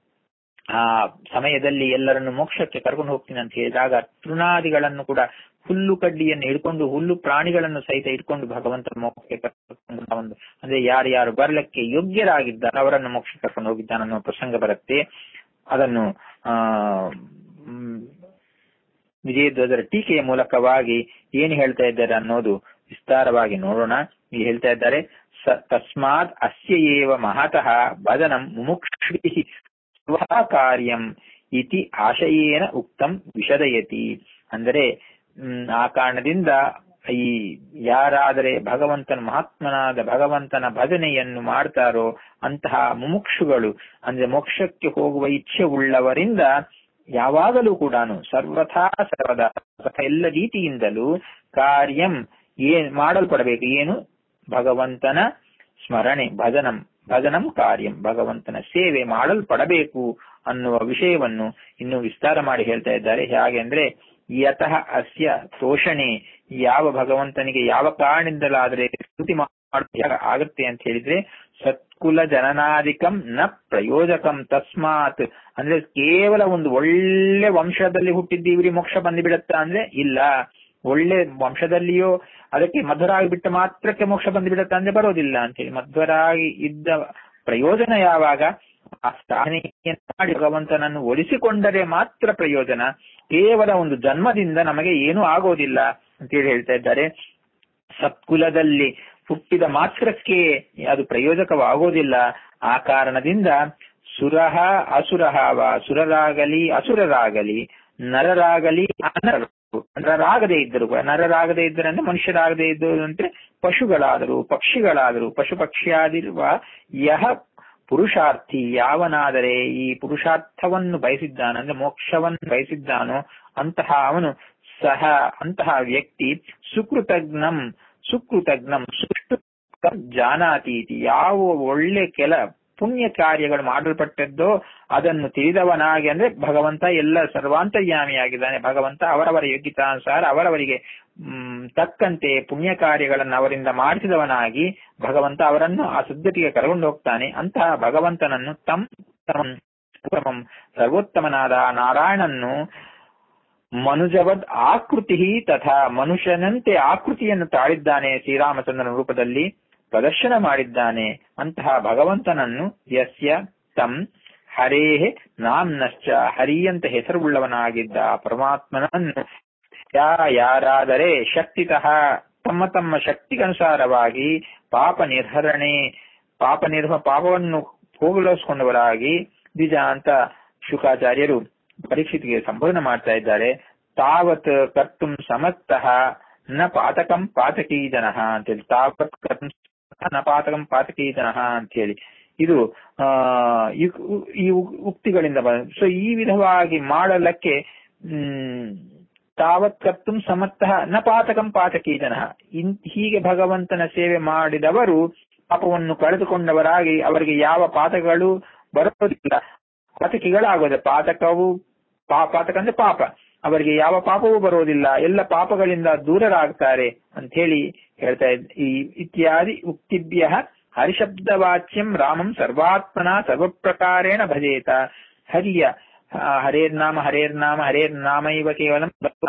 ಆ ಸಮಯದಲ್ಲಿ ಎಲ್ಲರನ್ನು ಮೋಕ್ಷಕ್ಕೆ ಕರ್ಕೊಂಡು ಹೋಗ್ತೀನಿ ಅಂತ ಹೇಳಿದಾಗ ತೃಣಾದಿಗಳನ್ನು ಕೂಡ ಹುಲ್ಲು ಕಡ್ಡಿಯನ್ನು ಹಿಡ್ಕೊಂಡು ಹುಲ್ಲು ಪ್ರಾಣಿಗಳನ್ನು ಸಹಿತ ಇಟ್ಕೊಂಡು ಭಗವಂತ ಮೋಕ್ಷಕ್ಕೆ ಕರ್ಕೊಂಡು ಬಂದ ಒಂದು ಅಂದ್ರೆ ಯಾರ್ಯಾರು ಬರ್ಲಿಕ್ಕೆ ಯೋಗ್ಯರಾಗಿದ್ದಾರೆ ಅವರನ್ನು ಮೋಕ್ಷಕ್ಕೆ ಕರ್ಕೊಂಡು ಹೋಗಿದ್ದಾನೆ ಅನ್ನೋ ಪ್ರಸಂಗ ಬರುತ್ತೆ ಅದನ್ನು ಆ ಮ್, ವಿಜಯಧ್ವಜರ ಟೀಕೆಯ ಮೂಲಕವಾಗಿ ಏನು ಹೇಳ್ತಾ ಇದ್ದಾರೆ ಅನ್ನೋದು ವಿಸ್ತಾರವಾಗಿ ನೋಡೋಣ ಇಲ್ಲಿ ಹೇಳ್ತಾ ಇದ್ದಾರೆ ಸ ತಸ್ಮಾತ್ ಅಸ್ಯ ಏವ ಮಹತಃ ಭಜನಂ ಮುಮುಕ್ಷುಭಿಃ ಸ್ವಹ ಕಾರ್ಯಂ ಇತಿ ಆಶಯೇನ ಉಕ್ತಂ ವಿಷದಯತಿ ಅಂದರೆ ಮ್, ಆ ಕಾರಣದಿಂದ ಈ ಯಾರಾದರೆ ಭಗವಂತನ ಮಹಾತ್ಮನಾದ ಭಗವಂತನ ಭಜನೆಯನ್ನು ಮಾಡ್ತಾರೋ ಅಂತಹ ಮುಮುಕ್ಷುಗಳು ಅಂದ್ರೆ ಮೋಕ್ಷಕ್ಕೆ ಹೋಗುವ ಇಚ್ಛೆ ಉಳ್ಳವರಿಂದ ಯಾವಾಗಲೂ ಕೂಡ ಸರ್ವಥಾ ಸರ್ವದಾ ಸರ್ವಥಾ ಎಲ್ಲ ರೀತಿಯಿಂದಲೂ ಕಾರ್ಯಂ ಏನ್ ಮಾಡಲ್ಪಡಬೇಕು ಏನು ಭಗವಂತನ ಸ್ಮರಣೆ ಭಜನಂ ಭಜನಂ ಕಾರ್ಯಂ ಭಗವಂತನ ಸೇವೆ ಮಾಡಲ್ಪಡಬೇಕು ಅನ್ನುವ ವಿಷಯವನ್ನು ಇನ್ನು ವಿಸ್ತಾರ ಮಾಡಿ ಹೇಳ್ತಾ ಇದ್ದಾರೆ ಹೇಗೆ ಅಂದ್ರೆ ಯತಃ ಅಸ್ಯ ತೋಷಣೆ ಯಾವ ಭಗವಂತನಿಗೆ ಯಾವ ಕಾರಣದಿಂದಲಾದರೆ ಸ್ತುತಿ ಮಾಡುವ ಆಗತ್ತೆ ಅಂತ ಹೇಳಿದ್ರೆ ಸತ್ಕುಲ ಜನನಾಧಿಕಂ ನ ಪ್ರಯೋಜಕಂ ತಸ್ಮಾತ್ ಅಂದ್ರೆ ಕೇವಲ ಒಂದು ಒಳ್ಳೆ ವಂಶದಲ್ಲಿ ಹುಟ್ಟಿದ್ದೀವ್ರಿ ಮೋಕ್ಷ ಬಂದುಬಿಡತ್ತಾ ಅಂದ್ರೆ ಇಲ್ಲ ಒಳ್ಳೆ ವಂಶದಲ್ಲಿಯೋ ಅದಕ್ಕೆ ಮಧ್ವರಾಗಿ ಬಿಟ್ಟ ಮಾತ್ರಕ್ಕೆ ಮೋಕ್ಷ ಬಂದುಬಿಡತ್ತ ಅಂದ್ರೆ ಬರೋದಿಲ್ಲ ಅಂತೇಳಿ ಮಧ್ವರಾಗಿ ಇದ್ದ ಪ್ರಯೋಜನ ಯಾವಾಗ ಆ ಸಾಧನೆಯನ್ನು ಮಾಡಿ ಭಗವಂತನನ್ನು ಒಲಿಸಿಕೊಂಡರೆ ಮಾತ್ರ ಪ್ರಯೋಜನ ಕೇವಲ ಒಂದು ಜನ್ಮದಿಂದ ನಮಗೆ ಏನೂ ಆಗೋದಿಲ್ಲ ಅಂತೇಳಿ ಹೇಳ್ತಾ ಇದ್ದಾರೆ ಸತ್ಕುಲದಲ್ಲಿ ಹುಟ್ಟಿದ ಮಾತ್ರಕ್ಕೆ ಅದು ಪ್ರಯೋಜಕವಾಗೋದಿಲ್ಲ ಆ ಕಾರಣದಿಂದ ಸುರಹ ಅಸುರಹ ವಾ ಸುರರಾಗಲಿ ಅಸುರರಾಗಲಿ ನರರಾಗಲಿ ಅನರರು ನರರಾಗದೇ ಇದ್ದರು ಕೂಡ ನರರಾಗದೇ ಇದ್ದರೆ ಅಂದ್ರೆ ಮನುಷ್ಯರಾಗದೇ ಇದ್ದರು ಅಂದ್ರೆ ಪಶುಗಳಾದರು ಪಕ್ಷಿಗಳಾದರು ಪಶು ಪಕ್ಷಿಯಾದಿರುವ ಯಹ ಪುರುಷಾರ್ಥಿ ಯಾವನಾದರೆ ಈ ಪುರುಷಾರ್ಥವನ್ನು ಬಯಸಿದ್ದಾನ ಅಂದ್ರೆ ಮೋಕ್ಷವನ್ನು ಬಯಸಿದ್ದಾನೋ ಅಂತಹ ಅವನು ಸಹ ಅಂತಹ ವ್ಯಕ್ತಿ ಸುಕೃತಜ್ಞಂ ಸುಕೃತಜ್ಞಂ ಸುಷ್ಟು ಜಾನಾತೀತಿ ಯಾವ ಒಳ್ಳೆ ಕೆಲ ಪುಣ್ಯ ಕಾರ್ಯಗಳು ಮಾಡಲ್ಪಟ್ಟದ್ದೋ ಅದನ್ನು ತಿಳಿದವನಾಗಿ ಅಂದ್ರೆ ಭಗವಂತ ಎಲ್ಲ ಸರ್ವಾಂತರ್ಯಾಮಿಯಾಗಿದ್ದಾನೆ ಭಗವಂತ ಅವರವರ ಯೋಗ್ಯತಾನುಸಾರ ಅವರವರಿಗೆ ಮ್, ತಕ್ಕಂತೆ ಪುಣ್ಯ ಕಾರ್ಯಗಳನ್ನು ಅವರಿಂದ ಮಾಡಿಸಿದವನಾಗಿ ಭಗವಂತ ಅವರನ್ನು ಆ ಸದ್ಗತಿಗೆ ಕರ್ಕೊಂಡು ಹೋಗ್ತಾನೆ ಅಂತಹ ಭಗವಂತನನ್ನು ತಂ ತಮಂ ಸರ್ವಮಂ ಸರ್ವೋತ್ತಮನಾದ ನಾರಾಯಣನ್ನು ಮನುಜವದ್ ಆಕೃತಿ ತಥಾ ಮನುಷ್ಯನಂತೆ ಆಕೃತಿಯನ್ನು ತಾಳಿದ್ದಾನೆ ಶ್ರೀರಾಮಚಂದ್ರನ ರೂಪದಲ್ಲಿ ಪ್ರದರ್ಶನ ಮಾಡಿದ್ದಾನೆ ಅಂತಹ ಭಗವಂತನನ್ನು ಯಸ್ಯ ತಂ ಹರೇಹ್ ನಾಮ್ನಶ್ಚ ಹರಿ ಅಂತ ಹೆಸರುಳ್ಳವನಾಗಿದ್ದ ಆ ಪರಮಾತ್ಮನನ್ನು ಯಾ ಯಾರಾದರೆ ಶಕ್ತಿತಃ ತಮ್ಮ ತಮ್ಮ ಶಕ್ತಿಗನುಸಾರವಾಗಿ ಪಾಪ ನಿರ್ಹರಣೆ ಪಾಪ ನಿರ್ಹ ಪಾಪವನ್ನು ಹೋಗಲಿಸಿಕೊಂಡವರಾಗಿ ನಿಜ ಅಂತ ಶುಕಾಚಾರ್ಯರು ಪರೀಕ್ಷಿತಿಗೆ ಸಂಬೋಧನೆ ಮಾಡ್ತಾ ಇದ್ದಾರೆ ತಾವತ್ ಕರ್ತುಂ ಸಮರ್ಥಃ ನ ಪಾತಕಂ ಪಾತಕೀ ಜನಃ ಅಂತೇಳಿ ತಾವತ್ ಕರ್ತುಂ ಸಮರ್ಥಃ ನ ಪಾತಕಂ ಪಾತಕೀ ಜನಃ ಅಂತೇಳಿ ಇದು ಆ ಇವ್- ಈ ಉಕ್- ಉಕ್ತಿಗಳಿಂದ ಬಂದ ಸೊ ಈ ವಿಧವಾಗಿ ಮಾಡಲಕ್ಕೆ ಹ್ಮ್ ತಾವತ್ ಕರ್ತುಂ ಸಮರ್ಥಃ ನ ಪಾತಕಂ ಪಾತಕೀ ಜನಃ ಇನ್- ಹೀಗೆ ಭಗವಂತನ ಸೇವೆ ಮಾಡಿದವರು ಪಾಪವನ್ನು ಕಳೆದುಕೊಂಡವರಾಗಿ ಅವರಿಗೆ ಯಾವ ಪಾತಕಗಳು ಬರೋದಿಲ್ಲ ಪಾತಕಿಗಳಾಗೋದೆ ಪಾತಕವು ಪಾ- ಪಾತಕ ಅಂದ್ರೆ ಪಾಪ ಅವರಿಗೆ ಯಾವ ಪಾಪವೂ ಬರೋದಿಲ್ಲ ಎಲ್ಲ ಪಾಪಗಳಿಂದ ದೂರರಾಗ್ತಾರೆ ಅಂತ ಹೇಳಿ ಹೇಳ್ತಾ ಇದ್ ಈ ಇತ್ಯಾದಿ ಉಕ್ತಿಭ್ಯ ಹರಿಶಬ್ದವಾಚ್ಯಂ ರಾಮಂ ಸರ್ವಾತ್ಮನ ಸರ್ವಪ್ರಕಾರೇಣ ಭಜೇತ ಹರಿಯ ಆ, ಹರೇರ್ನಾಮ ಹರೇರ್ನಾಮ ಹರೇರ್ನಾಮೈವ ಕೇವಲಂ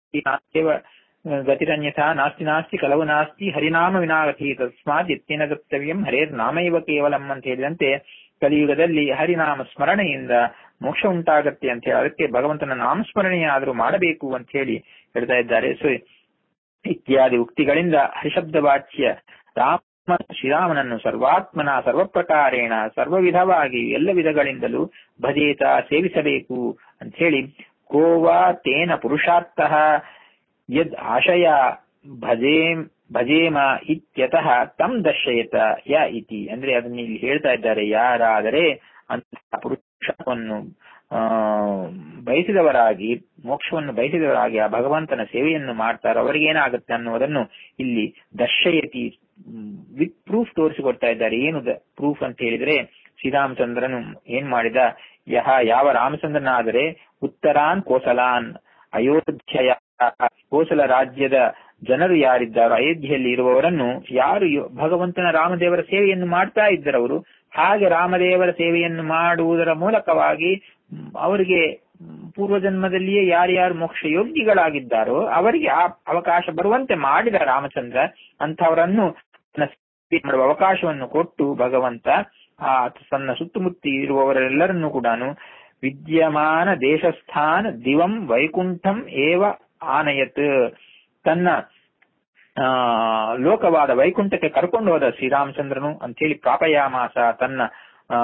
ನಾಸ್ತ್ಯವ ಗತಿರನ್ಯಥಾ ನಾಸ್ತಿ ನಾಸ್ತಿ ಕಲವು ನಾಸ್ತಿ ಹರಿನಾಮ ವಿನಾಗತಿ ತಸ್ಮಾತ್ ಎತ್ತಿನ ಗರ್ತವ್ಯಂ ಹರೇರ್ ನಾಮೈವ ಕೇವಲಂ ಅಂತ ಹೇಳಿದಂತೆ ಕಲಿಯುಗದಲ್ಲಿ ಹರಿನಾಮ ಸ್ಮರಣೆಯಿಂದ ಮೋಕ್ಷ ಉಂಟಾಗತ್ತೆ ಅಂತ ಹೇಳಿ ಅದಕ್ಕೆ ಭಗವಂತನ ನಾಮಸ್ಮರಣೆಯಾದರೂ ಮಾಡಬೇಕು ಅಂತ ಹೇಳಿ ಹೇಳ್ತಾ ಇದ್ದಾರೆ ಸೊ ಇತ್ಯಾದಿ ಉಕ್ತಿಗಳಿಂದ ಹರಿಶಬ್ದ ವಾಚ್ಯ ರಾಮ ಶ್ರೀರಾಮನನ್ನು ಸರ್ವಾತ್ಮನ ಸರ್ವಪ್ರಕಾರೇಣ ಸರ್ವ ವಿಧವಾಗಿ ಎಲ್ಲ ವಿಧಗಳಿಂದಲೂ ಭಜೇತ ಸೇವಿಸಬೇಕು ಅಂತ ಹೇಳಿ ಕೋವಾ ತೇನ ಪುರುಷಾರ್ಥಃ ಯದ್ ಆಶಯ ಭಜೇ ಭಜೇಮ ಇತ್ಯತಃ ತಂ ದರ್ಶಯತ ಯ ಇತಿ ಅಂದ್ರೆ ಅದನ್ನ ಇಲ್ಲಿ ಹೇಳ್ತಾ ಇದ್ದಾರೆ ಯಾರಾದರೆ ಅಂತ ಪುರುಷವನ್ನು ಆ ಬಯಸಿದವರಾಗಿ ಮೋಕ್ಷವನ್ನು ಬಯಸಿದವರಾಗಿ ಆ ಭಗವಂತನ ಸೇವೆಯನ್ನು ಮಾಡ್ತಾರೋ ಅವರಿಗೆ ಏನಾಗುತ್ತೆ ಅನ್ನುವುದನ್ನು ಇಲ್ಲಿ ದರ್ಶಯತಿ ವಿತ್ ಪ್ರೂಫ್ ತೋರಿಸಿಕೊಡ್ತಾ ಇದ್ದಾರೆ ಏನು ಪ್ರೂಫ್ ಅಂತ ಹೇಳಿದ್ರೆ ಶ್ರೀರಾಮಚಂದ್ರನು ಏನ್ ಮಾಡಿದ ಯಹ ಯಾವ ರಾಮಚಂದ್ರನಾದರೆ ಉತ್ತರಾನ್ ಕೋಸಲಾನ್ ಅಯೋಧ್ಯೆಯ ಕೋಸಲ ರಾಜ್ಯದ ಜನರು ಯಾರಿದ್ದಾರೋ ಅಯೋಧ್ಯೆಯಲ್ಲಿ ಇರುವವರನ್ನು ಯಾರು ಭಗವಂತನ ರಾಮದೇವರ ಸೇವೆಯನ್ನು ಮಾಡ್ತಾ ಇದ್ದರವರು ಹಾಗೆ ರಾಮದೇವರ ಸೇವೆಯನ್ನು ಮಾಡುವುದರ ಮೂಲಕವಾಗಿ ಅವರಿಗೆ ಪೂರ್ವಜನ್ಮದಲ್ಲಿಯೇ ಯಾರ್ಯಾರು ಮೋಕ್ಷ ಯೋಗ್ಯಗಳಾಗಿದ್ದಾರೋ ಅವರಿಗೆ ಆ ಅವಕಾಶ ಬರುವಂತೆ ಮಾಡಿದ ರಾಮಚಂದ್ರ ಅಂಥವರನ್ನು ಮಾಡುವ ಅವಕಾಶವನ್ನು ಕೊಟ್ಟು ಭಗವಂತ ಆ ತನ್ನ ಸುತ್ತಮುತ್ತ ಇರುವವರೆಲ್ಲರನ್ನೂ ಕೂಡ ವಿದ್ಯಮಾನ ದೇಶಸ್ಥಾನ ದಿವಂ ವೈಕುಂಠಂ ಏವ ಆನಯತ್ ತನ್ನ ಆ ಲೋಕವಾದ ವೈಕುಂಠಕ್ಕೆ ಕರ್ಕೊಂಡು ಹೋದ ಶ್ರೀರಾಮಚಂದ್ರನು ಅಂತೇಳಿ ಪ್ರಾಪಯಾಮಾಸ ತನ್ನ ಆ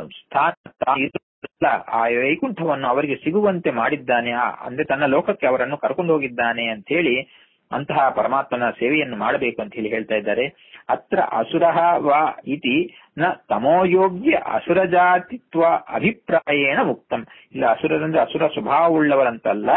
ಸ್ಥಾನ ಆ ವೈಕುಂಠವನ್ನು ಅವರಿಗೆ ಸಿಗುವಂತೆ ಮಾಡಿದ್ದಾನೆ ಅಂದ್ರೆ ತನ್ನ ಲೋಕಕ್ಕೆ ಅವರನ್ನು ಕರ್ಕೊಂಡು ಹೋಗಿದ್ದಾನೆ ಅಂತ ಹೇಳಿ ಅಂತಹ ಪರಮಾತ್ಮನ ಸೇವೆಯನ್ನು ಮಾಡಬೇಕು ಅಂತ ಹೇಳಿ ಹೇಳ್ತಾ ಇದ್ದಾರೆ ಅತ್ರ ಅಸುರ ವಾ ಇತಿ ನ ತಮೋಯೋಗ್ಯ ಅಸುರ ಜಾತಿತ್ವ ಅಭಿಪ್ರಾಯೇಣ ಮುಕ್ತಂ ಇಲ್ಲ ಅಸುರರಂದ್ರೆ ಅಸುರ ಸ್ವಭಾವವುಳ್ಳವರಂತಲ್ಲ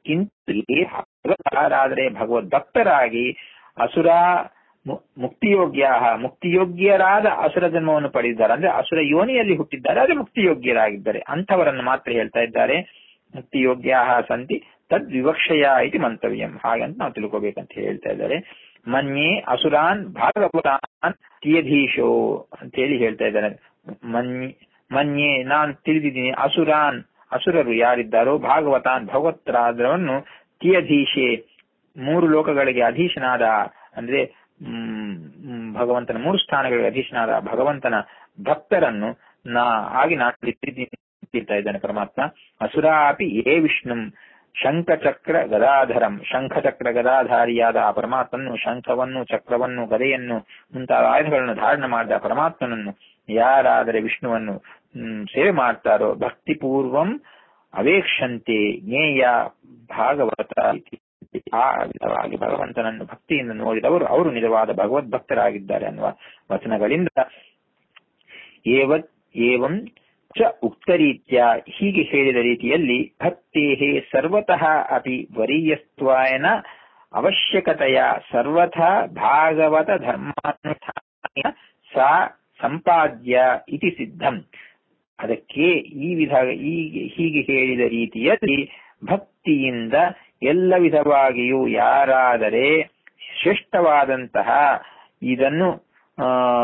ಕಿಂತಾದರೆ ಭಗವದ್ಭಕ್ತರಾಗಿ ಅಸುರ ಮುಕ್ತಿಯೋಗ್ಯ ಮುಕ್ತಿಯೋಗ್ಯರಾದ ಅಸುರ ಜನ್ಮವನ್ನು ಪಡೆದಿದ್ದಾರೆ ಅಂದ್ರೆ ಅಸುರ ಯೋನಿಯಲ್ಲಿ ಹುಟ್ಟಿದ್ದಾರೆ ಆದರೆ ಮುಕ್ತಿಯೋಗ್ಯರಾಗಿದ್ದಾರೆ ಅಂಥವರನ್ನು ಮಾತ್ರ ಹೇಳ್ತಾ ಇದ್ದಾರೆ ಮುಕ್ತಿಯೋಗ್ಯ ಸಂತಿ ತದ್ ವಿವಕ್ಷಯ ಇತಿ ಮಂತವ್ಯಂ ಹಾಗಂತ ನಾವು ತಿಳ್ಕೋಬೇಕಂತ ಹೇಳ್ತಾ ಇದ್ದಾರೆ ಮನ್ಯೆ ಅಸುರಾನ್ ಭಾಗವತಾನ್ ತಿಯಧೀಶೋ ಅಂತ ಹೇಳಿ ಹೇಳ್ತಾ ಇದ್ದಾರೆ ಮನ್ಯೆ ಮನ್ಯೆ ನಾನು ತಿಳಿದಿದ್ದೀನಿ ಅಸುರಾನ್ ಅಸುರರು ಯಾರಿದ್ದಾರೋ ಭಾಗವತಾನ್ ಭಗವತ್ರಾದರವನ್ನು ತಿಯಧೀಶೆ ಮೂರು ಲೋಕಗಳಿಗೆ ಅಧೀಶನಾದ ಅಂದ್ರೆ ಹ್ಮ್ ಭಗವಂತನ ಮೂರು ಸ್ಥಾನಗಳಿಗೆ ಅಧೀಶನಾದ ಭಗವಂತನ ಭಕ್ತರನ್ನು ನಾ ಆಗಿ ನಾನು ತಿಳಿತಾ ಇದ್ದಾನೆ ಪರಮಾತ್ಮ ಅಸುರಾಪಿ ಏ ವಿಷ್ಣುಂ ಶಂಖಚಕ್ರ ಗದಾಧರಂ ಶಂಖಚಕ್ರ ಗದಾಧಾರಿಯಾದ ಆ ಪರಮಾತ್ಮನು ಶಂಖವನ್ನು ಚಕ್ರವನ್ನು ಗದೆಯನ್ನು ಮುಂತಾದ ಆಯುಧಗಳನ್ನು ಧಾರಣ ಮಾಡಿದ ಪರಮಾತ್ಮನನ್ನು ಯಾರಾದರೆ ವಿಷ್ಣುವನ್ನು ಸೇವೆ ಮಾಡ್ತಾರೋ ಭಕ್ತಿಪೂರ್ವಂ ಅವೇಕ್ಷಂತೆ ಜ್ಞೇಯ ಭಾಗವತ ಆ ವಿಧವಾಗಿ ಭಗವಂತನನ್ನು ಭಕ್ತಿಯಿಂದ ನೋಡಿದವರು ಅವರು ನಿಜವಾದ ಭಗವದ್ಭಕ್ತರಾಗಿದ್ದಾರೆ ಅನ್ನುವ ವಚನಗಳಿಂದ ಏವತ್ ಏವಂ ಚ ಉಕ್ತರೀತ್ಯ ಹೀಗೆ ಹೇಳಿದ ರೀತಿಯಲ್ಲಿ ಭಕ್ತೇಹೇ ಸರ್ವತಃ ಅಪಿ ವರೀಯಸ್ತ್ವಾಯನ ಅವಶ್ಯಕತೆಯ ಸರ್ವಥಾ ಭಾಗವತ ಧರ್ಮಾನುಷ್ಠಾನ ಸಾ ಸಂಪಾದ್ಯ ಇತಿ ಸಿದ್ಧಂ ಅದಕ್ಕೆ ಈ ವಿಧ ಈ ಹೀಗೆ ಹೇಳಿದ ರೀತಿಯಲ್ಲಿ ಭಕ್ತಿಯಿಂದ ಎಲ್ಲ ವಿಧವಾಗಿಯೂ ಯಾರಾದರೆ ಶ್ರೇಷ್ಠವಾದಂತಹ ಇದನ್ನು ಆ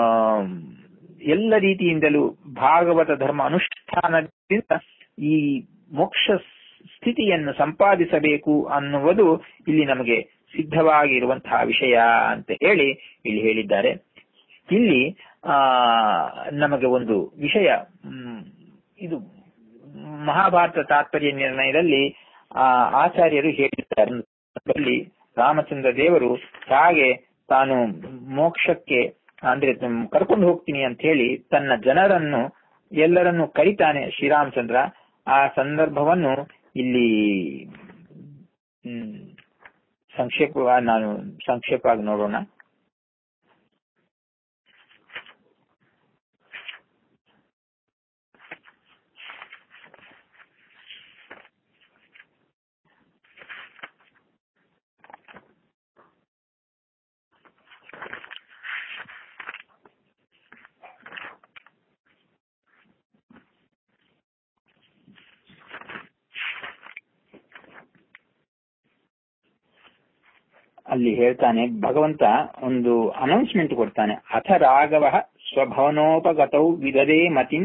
ಎಲ್ಲ ರೀತಿಯಿಂದಲೂ ಭಾಗವತ ಧರ್ಮ ಅನುಷ್ಠಾನದಿಂದ ಈ ಮೋಕ್ಷ ಸ್ಥಿತಿಯನ್ನು ಸಂಪಾದಿಸಬೇಕು ಅನ್ನುವುದು ಇಲ್ಲಿ ನಮಗೆ ಸಿದ್ಧವಾಗಿರುವಂತಹ ವಿಷಯ ಅಂತ ಹೇಳಿ ಇಲ್ಲಿ ಹೇಳಿದ್ದಾರೆ ಇಲ್ಲಿ ಆ ನಮಗೆ ಒಂದು ವಿಷಯ ಇದು ಮಹಾಭಾರತ ತಾತ್ಪರ್ಯ ನಿರ್ಣಯದಲ್ಲಿ ಆ ಆಚಾರ್ಯರು ಹೇಳಿದ್ದಾರೆ ರಾಮಚಂದ್ರ ದೇವರು ಹಾಗೆ ತಾನು ಮೋಕ್ಷಕ್ಕೆ ಅಂದ್ರೆ ಕರ್ಕೊಂಡು ಹೋಗ್ತೀನಿ ಅಂತ ಹೇಳಿ ತನ್ನ ಜನರನ್ನು ಎಲ್ಲರನ್ನು ಕರಿತಾನೆ ಶ್ರೀರಾಮಚಂದ್ರ ಆ ಸಂದರ್ಭವನ್ನು ಇಲ್ಲಿ ಸಂಕ್ಷೇಪ ನಾನು ಸಂಕ್ಷೇಪವಾಗಿ ನೋಡೋಣ ಅಲ್ಲಿ ಹೇಳ್ತಾನೆ ಭಗವಂತ ಒಂದು ಅನೌನ್ಸ್ಮೆಂಟ್ ಕೊಡ್ತಾನೆ ಅಥ ರಾಘವ ಸ್ವಭವನೋಪಗತೌ ವಿದದೇ ಮತಿಂ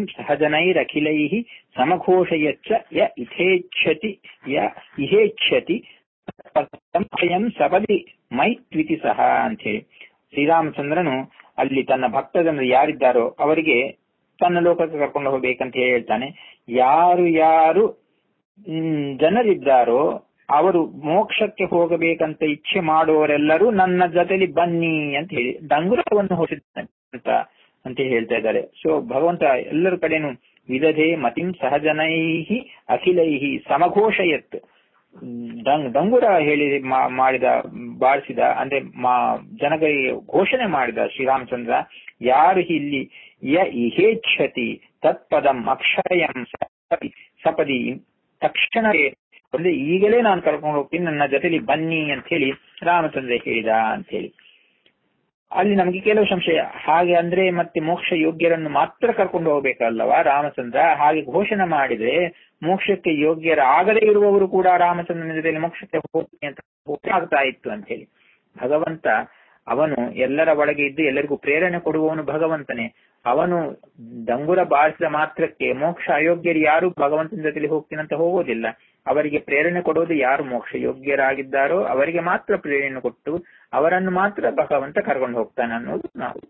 ಸಹಜನೈರಖಿಲೈ ಸಮಘೋಷಯಚ್ಚ ಯ ಇಥೇಚ್ಛತಿ ಯ ಇಹೇಚ್ಛತಿ ಅಯಂ ಸಬಲಿ ಮೈತ್ವಿತಿ ಸಹ ಅಂತ ಹೇಳಿ ಶ್ರೀರಾಮಚಂದ್ರನು ಅಲ್ಲಿ ತನ್ನ ಭಕ್ತ ಜನರು ಯಾರಿದ್ದಾರೋ ಅವರಿಗೆ ತನ್ನ ಲೋಕಕ್ಕೆ ಕರ್ಕೊಂಡು ಹೋಗ್ಬೇಕಂತ ಹೇಳಿ ಹೇಳ್ತಾನೆ ಯಾರು ಯಾರು ಹ್ಮ್, ಜನರಿದ್ದಾರೋ ಅವರು ಮೋಕ್ಷಕ್ಕೆ ಹೋಗಬೇಕಂತ ಇಚ್ಛೆ ಮಾಡುವವರೆಲ್ಲರೂ ನನ್ನ ಜೊತೆಲಿ ಬನ್ನಿ ಅಂತ ಹೇಳಿ ಡಂಗುರವನ್ನು ಹೊಸಿದ್ದಾನೆ ಅಂತ ಅಂತ ಹೇಳ್ತಾ ಇದ್ದಾರೆ ಸೊ ಭಗವಂತ ಎಲ್ಲರ ಕಡೆನು ವಿದಧೆ ಮತಿಂ ಸಹಜನೈಹಿ ಅಖಿಲೈಹಿ ಸಮಘೋಷಯತ್ ಹ್ಮ್, ಡಂಗ್ ಡಂಗುರ ಹೇಳಿ ಮಾ- ಮಾಡಿದ ಬಾರಿಸಿದ ಅಂದ್ರೆ ಮಾ ಜನಗಳಿಗೆ ಘೋಷಣೆ ಮಾಡಿದ ಶ್ರೀರಾಮಚಂದ್ರ ಯಾರು ಇಲ್ಲಿ ಯ ಇಹೇಚ್ಛತಿ ತತ್ಪದಂ ಅಕ್ಷಯಂ ಸಪದಿ ಸಪದಿ ತಕ್ಷಣವೇ ಅಂದ್ರೆ ಈಗಲೇ ನಾನು ಕರ್ಕೊಂಡು ಹೋಗ್ತೀನಿ ನನ್ನ ಜೊತೆಲಿ ಬನ್ನಿ ಅಂತ ಹೇಳಿ ರಾಮಚಂದ್ರ ಹೇಳಿದ ಅಂತ ಹೇಳಿ ಅಲ್ಲಿ ನಮಗೆ ಕೆಲವು ಸಂಶಯ ಹಾಗೆ ಅಂದ್ರೆ ಮತ್ತೆ ಮೋಕ್ಷ ಯೋಗ್ಯರನ್ನು ಮಾತ್ರ ಕರ್ಕೊಂಡು ಹೋಗ್ಬೇಕಲ್ಲವಾ ರಾಮಚಂದ್ರ ಹಾಗೆ ಘೋಷಣೆ ಮಾಡಿದ್ರೆ ಮೋಕ್ಷಕ್ಕೆ ಯೋಗ್ಯರಾಗದೇ ಇರುವವರು ಕೂಡ ರಾಮಚಂದ್ರನ ಜೊತೆಲಿ ಮೋಕ್ಷಕ್ಕೆ ಹೋಗ್ತೀನಿ ಅಂತ ಆಗ್ತಾ ಇತ್ತು ಅಂತ ಹೇಳಿ ಭಗವಂತ ಅವನು ಎಲ್ಲರ ಒಳಗೆ ಇದ್ದು ಎಲ್ಲರಿಗೂ ಪ್ರೇರಣೆ ಕೊಡುವವನು ಭಗವಂತನೇ ಅವನು ಡಂಗುರ ಬಾರಿಸಿದ ಮಾತ್ರಕ್ಕೆ ಮೋಕ್ಷ ಅಯೋಗ್ಯರು ಯಾರು ಭಗವಂತನ ಜೊತೆಲಿ ಹೋಗ್ತೀನಂತ ಹೋಗೋದಿಲ್ಲ ಅವರಿಗೆ ಪ್ರೇರಣೆ ಕೊಡೋದು ಯಾರು ಮೋಕ್ಷ ಯೋಗ್ಯರಾಗಿದ್ದಾರೋ ಅವರಿಗೆ ಮಾತ್ರ ಪ್ರೇರಣೆ ಕೊಟ್ಟು ಅವರನ್ನು ಮಾತ್ರ ಭಗವಂತ ಕರ್ಕೊಂಡು ಹೋಗ್ತಾನೆ ಅನ್ನೋದು ನಾವು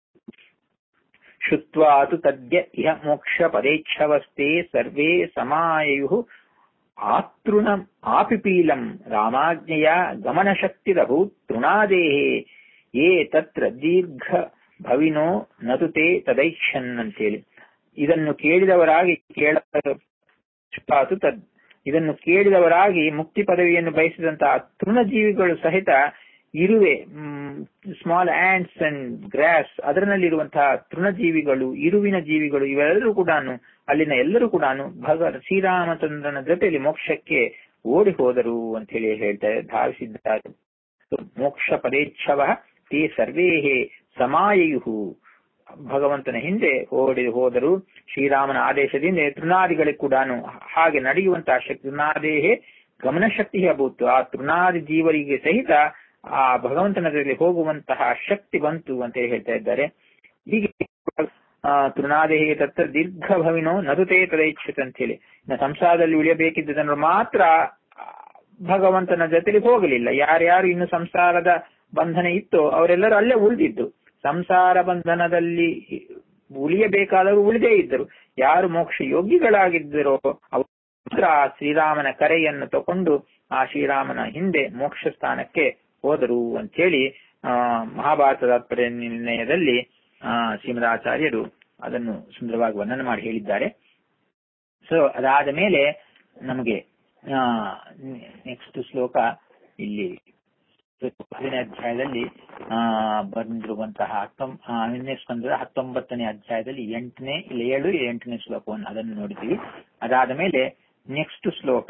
ಶುತ್ವಾತು ತದ್ಯ ಇಹ ಮೋಕ್ಷ ಪದೇಚ್ಛವಸ್ತೆ ಸರ್ವೇ ಸಮಾಯು ಆತೃಣ ಆಪಿಪೀಲಂ ರಾಮಾಜ್ಞೆಯ ಗಮನಶಕ್ತಿರಭೂತ್ ತೃಣಾದೇಹೇ ಯೇ ತತ್ರ ದೀರ್ಘ ಭವಿನೋ ನತುತೆ ತದೈಕ್ಷನ್ ಅಂತೇಳಿ ಇದನ್ನು ಕೇಳಿದವರಾಗಿ ಕೇಳ ಶುತ್ವಾತು ತದ್ ಇದನ್ನು ಕೇಳಿದವರಾಗಿ ಮುಕ್ತಿ ಪದವಿಯನ್ನು ಬಯಸಿದಂತಹ ತೃಣಜೀವಿಗಳು ಸಹಿತ ಇರುವೆ ಸ್ಮಾಲ್ ಆಂಟ್ಸ್ ಅಂಡ್ ಗ್ರಾಸ್ ಅದರಲ್ಲಿರುವಂತಹ ತೃಣಜೀವಿಗಳು ಇರುವಿನ ಜೀವಿಗಳು ಇವೆಲ್ಲರೂ ಕೂಡ ಅಲ್ಲಿನ ಎಲ್ಲರೂ ಕೂಡ ಭಗ ಶ್ರೀರಾಮಚಂದ್ರನ ಜೊತೆಯಲ್ಲಿ ಮೋಕ್ಷಕ್ಕೆ ಓಡಿ ಹೋದರು ಅಂತ ಹೇಳಿ ಹೇಳ್ತಾರೆ ಧಾವಿಸಿದ್ದಾರೆ ಮೋಕ್ಷ ಪದೇಚ್ಛವ ತೇ ಸರ್ವೇ ಸಮಾಯು ಭಗವಂತನ ಹಿಂದೆ ಓಡಿ ಹೋದರು ಶ್ರೀರಾಮನ ಆದೇಶದಿಂದ ತೃಣಾದಿಗಳಿಗೆ ಕೂಡ ಹಾಗೆ ನಡೆಯುವಂತಹ ಶಕ್ತಿ ತೃಣಾದೇಹೇ ಗಮನಶಕ್ತಿ ಅಭೂತು ಆ ತೃಣಾದಿ ಜೀವರಿಗೆ ಸಹಿತ ಆ ಭಗವಂತನ ಜೊತೆ ಹೋಗುವಂತಹ ಶಕ್ತಿ ಬಂತು ಅಂತ ಹೇಳಿ ಹೇಳ್ತಾ ಇದ್ದಾರೆ ಹೀಗೆ ತೃಣಾದೇಹಿ ತತ್ರ ದೀರ್ಘ ಭವಿನೋ ನದುತೇ ತದೈಚ್ಛತ ಅಂತ ಹೇಳಿ ಸಂಸಾರದಲ್ಲಿ ಉಳಿಯಬೇಕಿದ್ದ ಜನರು ಮಾತ್ರ ಭಗವಂತನ ಜೊತೆಲಿ ಹೋಗಲಿಲ್ಲ ಯಾರ್ಯಾರು ಇನ್ನು ಸಂಸಾರದ ಬಂಧನ ಇತ್ತೋ ಅವರೆಲ್ಲರೂ ಅಲ್ಲೇ ಉಳಿದಿದ್ದು ಸಂಸಾರ ಬಂಧನದಲ್ಲಿ ಉಳಿಯಬೇಕಾದವರು ಉಳಿದೇ ಇದ್ದರು ಯಾರು ಮೋಕ್ಷ ಯೋಗಿಗಳಾಗಿದ್ದರೋ ಅವರು ಆ ಶ್ರೀರಾಮನ ಕರೆಯನ್ನು ತಕೊಂಡು ಆ ಶ್ರೀರಾಮನ ಹಿಂದೆ ಮೋಕ್ಷ ಸ್ಥಾನಕ್ಕೆ ಹೋದರು ಅಂತೇಳಿ ಆ ಮಹಾಭಾರತದ ನಿರ್ಣಯದಲ್ಲಿ ಆ ಶ್ರೀಮದಾಚಾರ್ಯರು ಅದನ್ನು ಸುಂದರವಾಗಿ ವರ್ಣನೆ ಮಾಡಿ ಹೇಳಿದ್ದಾರೆ ಸೊ ಅದಾದ ಮೇಲೆ ನಮಗೆ ನೆಕ್ಸ್ಟ್ ಶ್ಲೋಕ ಇಲ್ಲಿ ಹತ್ತನೇ ಅಧ್ಯಾಯದಲ್ಲಿ ಆ ಬಂದಿರುವಂತಹ ಹತ್ತೊಂಬ ಹನ್ನನೇ ಸ್ಕಂದದ ಹತ್ತೊಂಬತ್ತನೇ ಅಧ್ಯಾಯದಲ್ಲಿ ಎಂಟನೇ ಏಳು ಎಂಟನೇ ಶ್ಲೋಕವನ್ನು ಅದನ್ನು ನೋಡಿದ್ದೀವಿ ಅದಾದ ಮೇಲೆ ನೆಕ್ಸ್ಟ್ ಶ್ಲೋಕ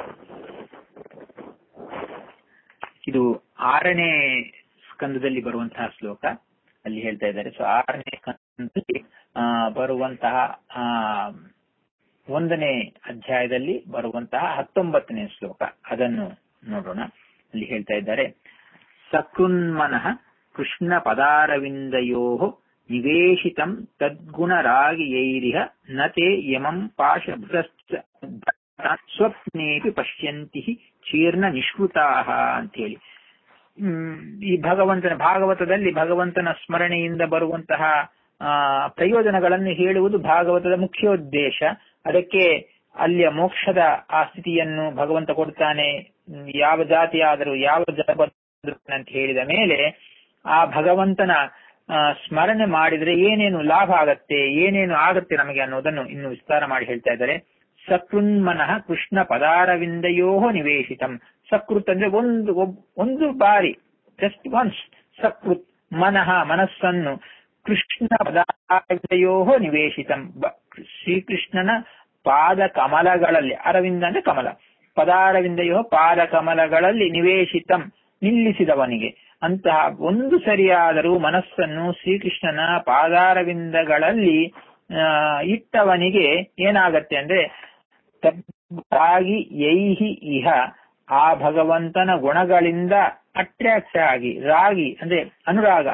ಇದು ಆರನೇ ಸ್ಕಂದದಲ್ಲಿ ಬರುವಂತಹ ಶ್ಲೋಕ ಅಲ್ಲಿ ಹೇಳ್ತಾ ಇದ್ದಾರೆ ಸೊ ಆರನೇ ಸ್ಕಂದದಲ್ಲಿ ಬರುವಂತಹ ಆ ಒಂದನೇ ಅಧ್ಯಾಯದಲ್ಲಿ ಬರುವಂತಹ ಹತ್ತೊಂಬತ್ತನೇ ಶ್ಲೋಕ ಅದನ್ನು ನೋಡೋಣ ಅಲ್ಲಿ ಹೇಳ್ತಾ ಇದ್ದಾರೆ ಸಕೃನ್ಮನಃ ಕೃಷ್ಣ ಪದಾರವಿಂದಯೋ ನಿವೇಶಿತಂ ತದ್ಗುಣರಾಗಿಯೈರಿಹ ನತೆ ಯಮಂ ಪಾಶಭೃತಶ್ಚ ಸ್ವಪ್ನೇಪಿ ಪಶ್ಯಂತಿ ಚೀರ್ಣ ನಿಷ್ಕೃತಾಹ ಅಂತೇಳಿ ಈ ಭಗವಂತನ ಭಾಗವತದಲ್ಲಿ ಭಗವಂತನ ಸ್ಮರಣೆಯಿಂದ ಬರುವಂತಹ ಆ ಪ್ರಯೋಜನಗಳನ್ನು ಹೇಳುವುದು ಭಾಗವತದ ಮುಖ್ಯೋದ್ದೇಶ ಅದಕ್ಕೆ ಅಲ್ಲಿಯ ಮೋಕ್ಷದ ಆ ಸ್ಥಿತಿಯನ್ನು ಭಗವಂತ ಕೊಡ್ತಾನೆ ಯಾವ ಜಾತಿ ಆದರೂ ಯಾವ ಜನ ಅಂತ ಹೇಳಿದ ಮೇಲೆ ಆ ಭಗವಂತನ ಸ್ಮರಣೆ ಮಾಡಿದ್ರೆ ಏನೇನು ಲಾಭ ಆಗತ್ತೆ ಏನೇನು ಆಗತ್ತೆ ನಮಗೆ ಅನ್ನೋದನ್ನು ಇನ್ನು ವಿಸ್ತಾರ ಮಾಡಿ ಹೇಳ್ತಾ ಇದ್ದಾರೆ ಸಕೃನ್ಮನಃ ಕೃಷ್ಣ ಪದಾರವಿಂದಯೋ ನಿವೇಶಿತಂ ಸಕೃತ್ ಅಂದ್ರೆ ಒಂದು ಒಂದು ಬಾರಿ ಜಸ್ಟ್ ಒನ್ಸ್ ಸಕೃತ್ ಮನಃ ಮನಸ್ಸನ್ನು ಕೃಷ್ಣ ಪದಾರವಿಂದಯೋ ನಿವೇಶಿತಂ ಶ್ರೀಕೃಷ್ಣನ ಪಾದ ಕಮಲಗಳಲ್ಲಿ ಅರವಿಂದ ಅಂದ್ರೆ ಕಮಲ ಪದಾರವಿಂದಯೋ ಪಾದ ಕಮಲಗಳಲ್ಲಿ ನಿವೇಶಿತಂ ನಿಲ್ಲಿಸಿದವನಿಗೆ ಅಂತಹ ಒಂದು ಸರಿಯಾದರೂ ಮನಸ್ಸನ್ನು ಶ್ರೀಕೃಷ್ಣನ ಪಾದಾರವಿಂದಗಳಲ್ಲಿ ಇಟ್ಟವನಿಗೆ ಏನಾಗತ್ತೆ ಅಂದ್ರೆ ತದ್ದಾಗಿ ಯೈಹಿ ಇಹ ಆ ಭಗವಂತನ ಗುಣಗಳಿಂದ ಅಟ್ರಾಕ್ಟ್ ಆಗಿ ರಾಗಿ ಅಂದ್ರೆ ಅನುರಾಗ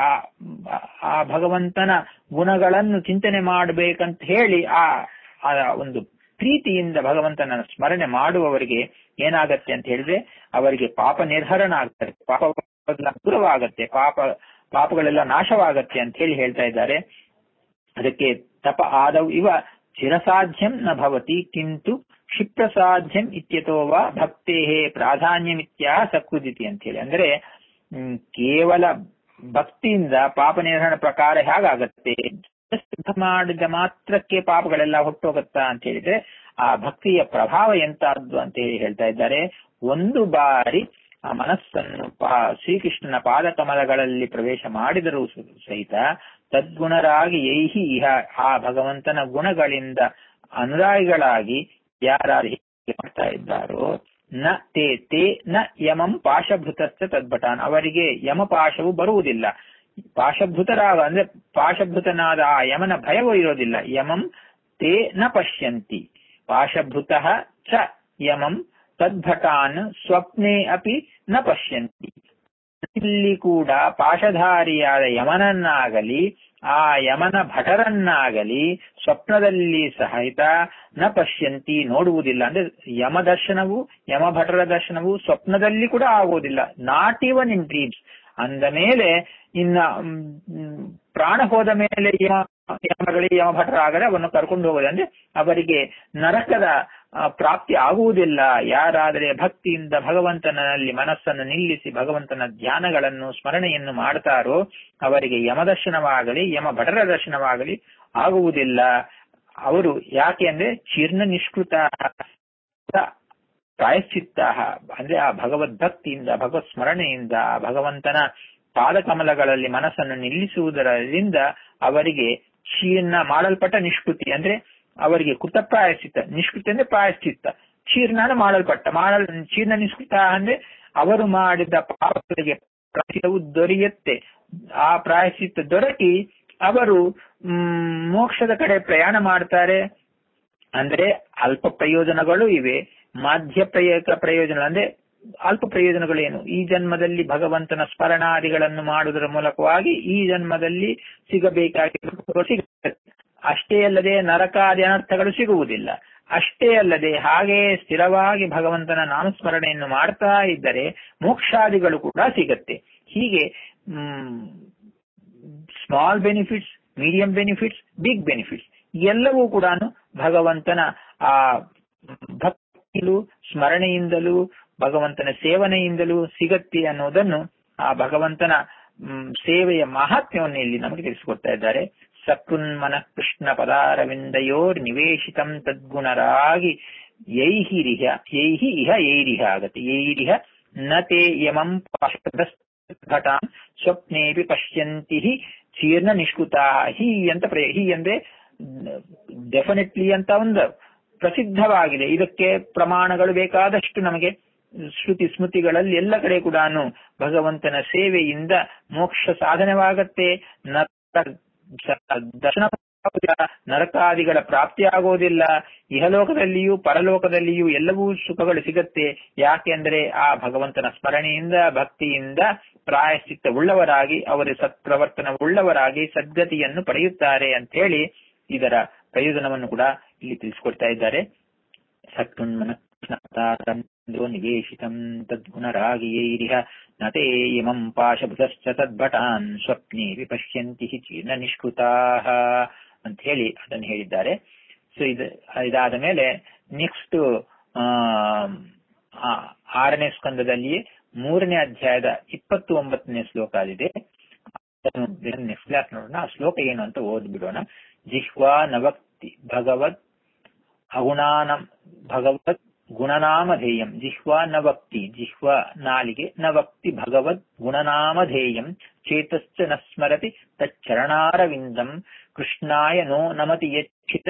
ಆ ಭಗವಂತನ ಗುಣಗಳನ್ನು ಚಿಂತನೆ ಮಾಡಬೇಕಂತ ಹೇಳಿ ಆ ಒಂದು ಪ್ರೀತಿಯಿಂದ ಭಗವಂತನ ಸ್ಮರಣೆ ಮಾಡುವವರಿಗೆ ಏನಾಗತ್ತೆ ಅಂತ ಹೇಳಿದ್ರೆ ಅವರಿಗೆ ಪಾಪ ನಿರ್ಹರಣ ಆಗ್ತಾರೆ ಪಾಪ ದೂರವಾಗತ್ತೆ ಪಾಪ ಪಾಪಗಳೆಲ್ಲ ನಾಶವಾಗತ್ತೆ ಅಂತ ಹೇಳಿ ಹೇಳ್ತಾ ಇದ್ದಾರೆ ಅದಕ್ಕೆ ತಪ ಆದವು ಇವ ಚಿರಸಾಧ್ಯಂ ನ ಭವತಿ ಕಿಂತು ಕ್ಷಿಪ್ರಸಾಧ್ಯಂ ಇತ್ಯತೋ ವಾ ಭಕ್ತೇ ಪ್ರಾಧಾನ್ಯಮಿತ್ಯಾ ಸಕೃದಿತಿ ಅಂತ ಹೇಳಿ ಅಂದ್ರೆ ಹ್ಮ್, ಕೇವಲ ಭಕ್ತಿಯಿಂದ ಪಾಪ ನಿರ್ವಹಣೆ ಪ್ರಕಾರ ಹೇಗಾಗತ್ತೆ ಸಿದ್ಧ ಮಾಡಿದ ಮಾತ್ರಕ್ಕೆ ಪಾಪಗಳೆಲ್ಲ ಹೊಟ್ಟೋಗತ್ತಾ ಅಂತ ಹೇಳಿದ್ರೆ ಆ ಭಕ್ತಿಯ ಪ್ರಭಾವ ಎಂತಹದ್ದು ಅಂತ ಹೇಳಿ ಹೇಳ್ತಾ ಇದ್ದಾರೆ ಒಂದು ಬಾರಿ ಆ ಮನಸ್ಸನ್ನು ಪಾ- ಶ್ರೀಕೃಷ್ಣನ ಪಾದಕಮಲಗಳಲ್ಲಿ ಪ್ರವೇಶ ಮಾಡಿದರೂ ಸ- ಸಹಿತ ತದ್ಗುಣರಾಗಿ ಯೈಹಿ ಇಹ ಆ ಭಗವಂತನ ಗುಣಗಳಿಂದ ಅನುರಾಗಿಗಳಾಗಿ ಯಾರು ಹೀಗೆ ಮಾಡ್ತಾ ಇದ್ದಾರೋ ನ ತೇ ತೇ ನ ಯಮಂ ಪಾಶಭೃತಸ್ಥ ತದ್ಭಟಾನ್ ಅವರಿಗೆ ಯಮಪಾಶವು ಬರುವುದಿಲ್ಲ ಪಾಶಭೃತರಾಗ ಅಂದ್ರೆ ಪಾಶಭೃತನಾದ ಆ ಯಮನ ಭಯವೂ ಇರೋದಿಲ್ಲ ಯಮಂ ತೇ ನ ಪಶ್ಯಂತಿ ಪಾಶಭೃತ ಚ ಯಮಂ ತದ್ಭಟಾನ್ ಸ್ವಪ್ನೆ ಅಪಿ ನ ಪಶ್ಯಂತಿ ಇಲ್ಲಿ ಕೂಡ ಪಾಶಧಾರಿಯಾದ ಯಮನನ್ನಾಗಲಿ ಆ ಯಮನ ಭಟರನ್ನಾಗಲಿ ಸ್ವಪ್ನದಲ್ಲಿ ಸಹಿತ ನ ಪಶ್ಯಂತಿ ನೋಡುವುದಿಲ್ಲ ಅಂದ್ರೆ ಯಮ ದರ್ಶನವು ಯಮ ಭಟರ ದರ್ಶನವು ಸ್ವಪ್ನದಲ್ಲಿ ಕೂಡ ಆಗುವುದಿಲ್ಲ ನಾಟ್ ಇವನ್ ಇನ್ ಡ್ರೀಮ್ಸ್ ಅಂದ ಮೇಲೆ ಇನ್ನ ಮ್, ಮ್, ಪ್ರಾಣ ಹೋದ ಮೇಲೆ ಯಮ ಯಮಗಳಿಗೆ ಯಮ ಭಟರಾಗದೆ ಅವನ್ನು ಕರ್ಕೊಂಡು ಹೋಗೋದು ಅಂದ್ರೆ ಅವರಿಗೆ ನರಕದ ಆ, ಪ್ರಾಪ್ತಿ ಆಗುವುದಿಲ್ಲ ಯಾರಾದರೆ ಭಕ್ತಿಯಿಂದ ಭಗವಂತನಲ್ಲಿ ಮನಸ್ಸನ್ನು ನಿಲ್ಲಿಸಿ ಭಗವಂತನ ಧ್ಯಾನಗಳನ್ನು ಸ್ಮರಣೆಯನ್ನು ಮಾಡ್ತಾರೋ ಅವರಿಗೆ ಯಮದರ್ಶನವಾಗಲಿ ಯಮ ಭಟರ ದರ್ಶನವಾಗಲಿ ಆಗುವುದಿಲ್ಲ ಅವರು ಯಾಕೆ ಅಂದ್ರೆ ಚೀರ್ಣ ನಿಷ್ಕೃತ ಪ್ರಾಯಶ್ಚಿತ್ತ ಅಂದ್ರೆ ಆ ಭಗವದ್ಭಕ್ತಿಯಿಂದ ಭಗವತ್ ಸ್ಮರಣೆಯಿಂದ ಆ ಭಗವಂತನ ಪಾದಕಮಲಗಳಲ್ಲಿ ಮನಸ್ಸನ್ನು ನಿಲ್ಲಿಸುವುದರಿಂದ ಅವರಿಗೆ ಕ್ಷೀರ್ಣ ಮಾಡಲ್ಪಟ್ಟ ನಿಷ್ಕೃತಿ ಅಂದ್ರೆ ಅವರಿಗೆ ಕೃತ ಪ್ರಾಯಶ್ಚಿತ್ತ ನಿಷ್ಕೃತಿ ಅಂದ್ರೆ ಪ್ರಾಯಶ್ಚಿತ್ತ ಚೀರ್ಣನ ಮಾಡಲ್ಪಟ್ಟ ಮಾಡಲ್ ಚೀರ್ಣ ನಿಷ್ಕೃತ ಅಂದ್ರೆ ಅವರು ಮಾಡಿದ ಪಾಪಗಳಿಗೆ ಪ್ರಾಯಶ್ಚಿತ್ತವು ದೊರೆಯುತ್ತೆ ಆ ಪ್ರಾಯಶ್ಚಿತ್ತ ದೊರಕಿ ಅವರು ಮ್, ಮೋಕ್ಷದ ಕಡೆ ಪ್ರಯಾಣ ಮಾಡ್ತಾರೆ ಅಂದ್ರೆ ಅಲ್ಪ ಪ್ರಯೋಜನಗಳು ಇವೆ ಮಾಧ್ಯ ಪ್ರಯೋಗ ಪ್ರಯೋಜನ ಅಂದ್ರೆ ಅಲ್ಪ ಪ್ರಯೋಜನಗಳೇನು ಈ ಜನ್ಮದಲ್ಲಿ ಭಗವಂತನ ಸ್ಮರಣಾದಿಗಳನ್ನು ಮಾಡುವುದರ ಮೂಲಕವಾಗಿ ಈ ಜನ್ಮದಲ್ಲಿ ಸಿಗಬೇಕಾಗಿರುವ ಸಿಗುತ್ತೆ ಅಷ್ಟೇ ಅಲ್ಲದೆ ನರಕಾದಿ ಅನರ್ಥಗಳು ಸಿಗುವುದಿಲ್ಲ ಅಷ್ಟೇ ಅಲ್ಲದೆ ಹಾಗೆ ಸ್ಥಿರವಾಗಿ ಭಗವಂತನ ನಾಮಸ್ಮರಣೆಯನ್ನು ಮಾಡ್ತಾ ಇದ್ದರೆ ಮೋಕ್ಷಾದಿಗಳು ಕೂಡ ಸಿಗತ್ತೆ ಹೀಗೆ small benefits medium benefits big benefits ಎಲ್ಲವೂ ಕೂಡ ಭಗವಂತನ ಆ ಭಕ್ತಿಯಲ್ಲೂ ಸ್ಮರಣೆಯಿಂದಲೂ ಭಗವಂತನ ಸೇವನೆಯಿಂದಲೂ ಸಿಗತ್ತೆ ಅನ್ನೋದನ್ನು ಆ ಭಗವಂತನ ಮ್, ಸೇವೆಯ ಮಹಾತ್ಮ್ಯವನ್ನು ಇಲ್ಲಿ ನಮಗೆ ತಿಳಿಸಿಕೊಡ್ತಾ ಇದ್ದಾರೆ ಸಕೃನ್ಮನ ಕೃಷ್ಣ ಪದಾರವಿಂದಯೋರ್ ನಿವೇಶಿತಂ ತದ್ಗುಣರಾಗಿ ಯೈಹಿರಿಹ ಯೈಹಿ ಇಹ ಯೈರಿಹ ಆಗತ್ತೆ ಯೈರಿಹ ನ ತೇ ಯಮಂ ಪಾಶಘಟಾನ್ ಸ್ವಪ್ನೇಪಿ ಪಶ್ಯಂತಿ ಹಿ ಚೀರ್ಣ ನಿಷ್ಕೃತಾ ಹಿ ಅಂತ ಪ್ರಯ ಹಿ ಅಂದ್ರೆ ಡೆಫಿನೆಟ್ಲಿ ಅಂತ ಒಂದು ಪ್ರಸಿದ್ಧವಾಗಿದೆ ಇದಕ್ಕೆ ಪ್ರಮಾಣಗಳು ಬೇಕಾದಷ್ಟು ನಮಗೆ ಶ್ರುತಿ ಸ್ಮೃತಿಗಳಲ್ಲಿ ಎಲ್ಲ ಕಡೆ ಕೂಡ ಭಗವಂತನ ಸೇವೆಯಿಂದ ಮೋಕ್ಷ ಸಾಧನವಾಗತ್ತೆ ನರಕ ದರ್ಶನ ನರಕಾದಿಗಳ ಪ್ರಾಪ್ತಿ ಆಗೋದಿಲ್ಲ ಇಹಲೋಕದಲ್ಲಿಯೂ ಪರಲೋಕದಲ್ಲಿಯೂ ಎಲ್ಲವೂ ಸುಖಗಳು ಸಿಗತ್ತೆ ಯಾಕೆಂದ್ರೆ ಆ ಭಗವಂತನ ಸ್ಮರಣೆಯಿಂದ ಭಕ್ತಿಯಿಂದ ಪ್ರಾಯಶ್ಚಿತ್ತ ಉಳ್ಳವರಾಗಿ ಅವರ ಸತ್ಪ್ರವರ್ತನ ಉಳ್ಳವರಾಗಿ ಸದ್ಗತಿಯನ್ನು ಪಡೆಯುತ್ತಾರೆ ಅಂತ ಹೇಳಿ ಇದರ ಪ್ರಯೋಜನವನ್ನು ಕೂಡ ಇಲ್ಲಿ ತಿಳಿಸಿಕೊಡ್ತಾ ಇದ್ದಾರೆ ಸತ್ಕುನ್ಮನೋ ನಿವೇಶಿತಂ ತದ್ಗುಣರಾಗಿಯೈರಿಹ ನತೇ ಇಮಂ ಪಾಶಭೃತಶ್ಚ ತದ್ಭಟಾನ್ ಸ್ವಪ್ನೇ ವಿಪಶ್ಯಂತಿ ಹಿ ಚೀರ್ಣ ನಿಷ್ಕೃತಾಃ ಅಂತ ಹೇಳಿ ಅದನ್ನು ಹೇಳಿದ್ದಾರೆ ಸೊ ಇದು ಇದಾದ ಮೇಲೆ ನೆಕ್ಸ್ಟ್ ಆರನೇ ಸ್ಕಂದದಲ್ಲಿ ಮೂರನೇ ಅಧ್ಯಾಯದ ಇಪ್ಪತ್ತು ಒಂಬತ್ತನೇ ಶ್ಲೋಕ ಅದಿದೆ ನೆಕ್ಸ್ಟ್ ಕ್ಲಾಸ್ ನೋಡೋಣ ಆ ಶ್ಲೋಕ ಏನು ಅಂತ ಓದ್ಬಿಡೋಣ ಜಿಹ್ವಾ ನವಕ್ತಿ ಭಗವತ್ ಅಗುಣಾನಂ ಭಗವತ್ ಗುಣನಾಮಧೇಯಂ ಜಿಹ್ವಾ ನವಕ್ತಿ ಜಿಹ್ವಾ ನಾಲಿಗೆ ನವಕ್ತಿ ಭಗವದ್ ಗುಣನಾಮಧೇಯಂ ಚೇತಶ್ಚ ನ ಸ್ಮರತಿ ತಚ್ಚರಣಾರವಿಂದಂ ಕೃಷ್ಣಾಯ ನೋ ನಮತಿ ಯಚ್ಛಿತ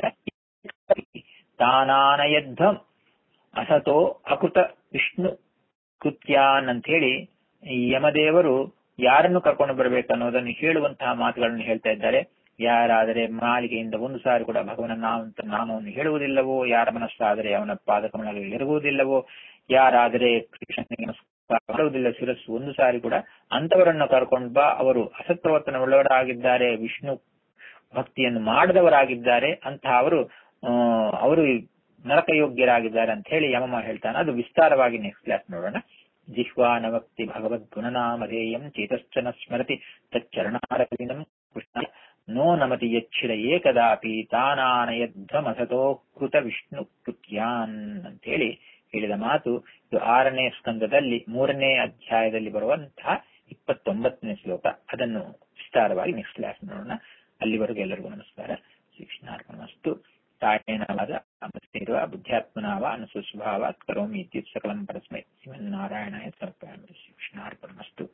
ತಾನಾನಯಧ್ವಂ ಅಸತೋ ಅಕೃತ ವಿಷ್ಣು ಕೃತ್ಯಾನ್ ಅಂತ ಹೇಳಿ ಯಮದೇವರು ಯಾರನ್ನು ಕರ್ಕೊಂಡು ಬರಬೇಕನ್ನೋದನ್ನು ಹೇಳುವಂತಹ ಮಾತುಗಳನ್ನು ಹೇಳ್ತಾ ಇದ್ದಾರೆ ಯಾರಾದರೆ ಮಾಲಿಗೆಯಿಂದ ಒಂದು ಸಾರಿ ಕೂಡ ಭಗವನ ನಾಮ ನಾಮವನ್ನು ಹೇಳುವುದಿಲ್ಲವೋ ಯಾರ ಮನಸ್ಸಾದರೆ ಅವನ ಪಾದಕಮಲಗಳಿಗೆ ಇರುವುದಿಲ್ಲವೋ ಯಾರಾದರೆ ಕೃಷ್ಣನಿಗೆ ನಮಸ್ಕಾರ ಮಾಡುವುದಿಲ್ಲ ಶಿರಸ್ಸು ಒಂದು ಸಾರಿ ಕೂಡ ಅಂತವರನ್ನು ಕರ್ಕೊಂಡು ಬಾ ಅವರು ಅಸತ್ಪ್ರವರ್ತನ ಉಳ್ಳವರಾಗಿದ್ದಾರೆ ವಿಷ್ಣು ಭಕ್ತಿಯನ್ನು ಮಾಡದವರಾಗಿದ್ದಾರೆ ಅಂತಹ ಅವರು ಅವರು ನರಕಯೋಗ್ಯರಾಗಿದ್ದಾರೆ ಅಂತ ಹೇಳಿ ಯಮಮ ಹೇಳ್ತಾನೆ ಅದು ವಿಸ್ತಾರವಾಗಿ ನೆಕ್ಸ್ಟ್ ಕ್ಲಾಸ್ ನೋಡೋಣ ಜಿಹ್ವಾನವಕ್ತಿ ಭಗವದ್ ಗುಣನಾಮಧೇಯಂ ಚೇತಶ್ಚನ ಸ್ಮರತಿ ತಚ್ಚರಣಾರವಿಂದಂ ಕೃಷ್ಣ ನೋ ನಮತಿ ಯಚ್ಛಿಡ ಏಕದಾಪಿ ತಾನಾನಯಧ್ವಮಸತೋ ಕೃತ ವಿಷ್ಣು ಕೃತ್ಯಾನ್ ಅಂತ ಹೇಳಿ ಹೇಳಿದ ಮಾತು ಇದು ಆರನೇ ಸ್ಕಂದದಲ್ಲಿ ಮೂರನೇ ಅಧ್ಯಾಯದಲ್ಲಿ ಬರುವಂತಹ ಇಪ್ಪತ್ತೊಂಬತ್ತನೇ ಶ್ಲೋಕ ಅದನ್ನು ವಿಸ್ತಾರವಾಗಿ ನೆಕ್ಸ್ಟ್ ಕ್ಲಾಸ್ ನೋಡೋಣ ಅಲ್ಲಿವರೆಗೂ ಎಲ್ಲರಿಗೂ ನಮಸ್ಕಾರ ಶ್ರೀಕೃಷ್ಣಾರ್ಪಣಮಸ್ತು ಕಾಯೇನವಾದ ಅಮಸ್ತೇರುವ ಬುದ್ಧ್ಯಾತ್ಮನಾವ ಅನುಸುಸ್ವಭಾವಾತ್ ಕರೋಮಿ ಇತ್ಯುತ್ ಸಕಲಂ ಪರಸ್ಮೈ ಶ್ರೀಮನ್ನಾರಾಯಣಾಯ ಸಮರ್ಪಯಾಮಿ ಶ್ರೀಕೃಷ್ಣಾರ್ಪಣಮಸ್ತು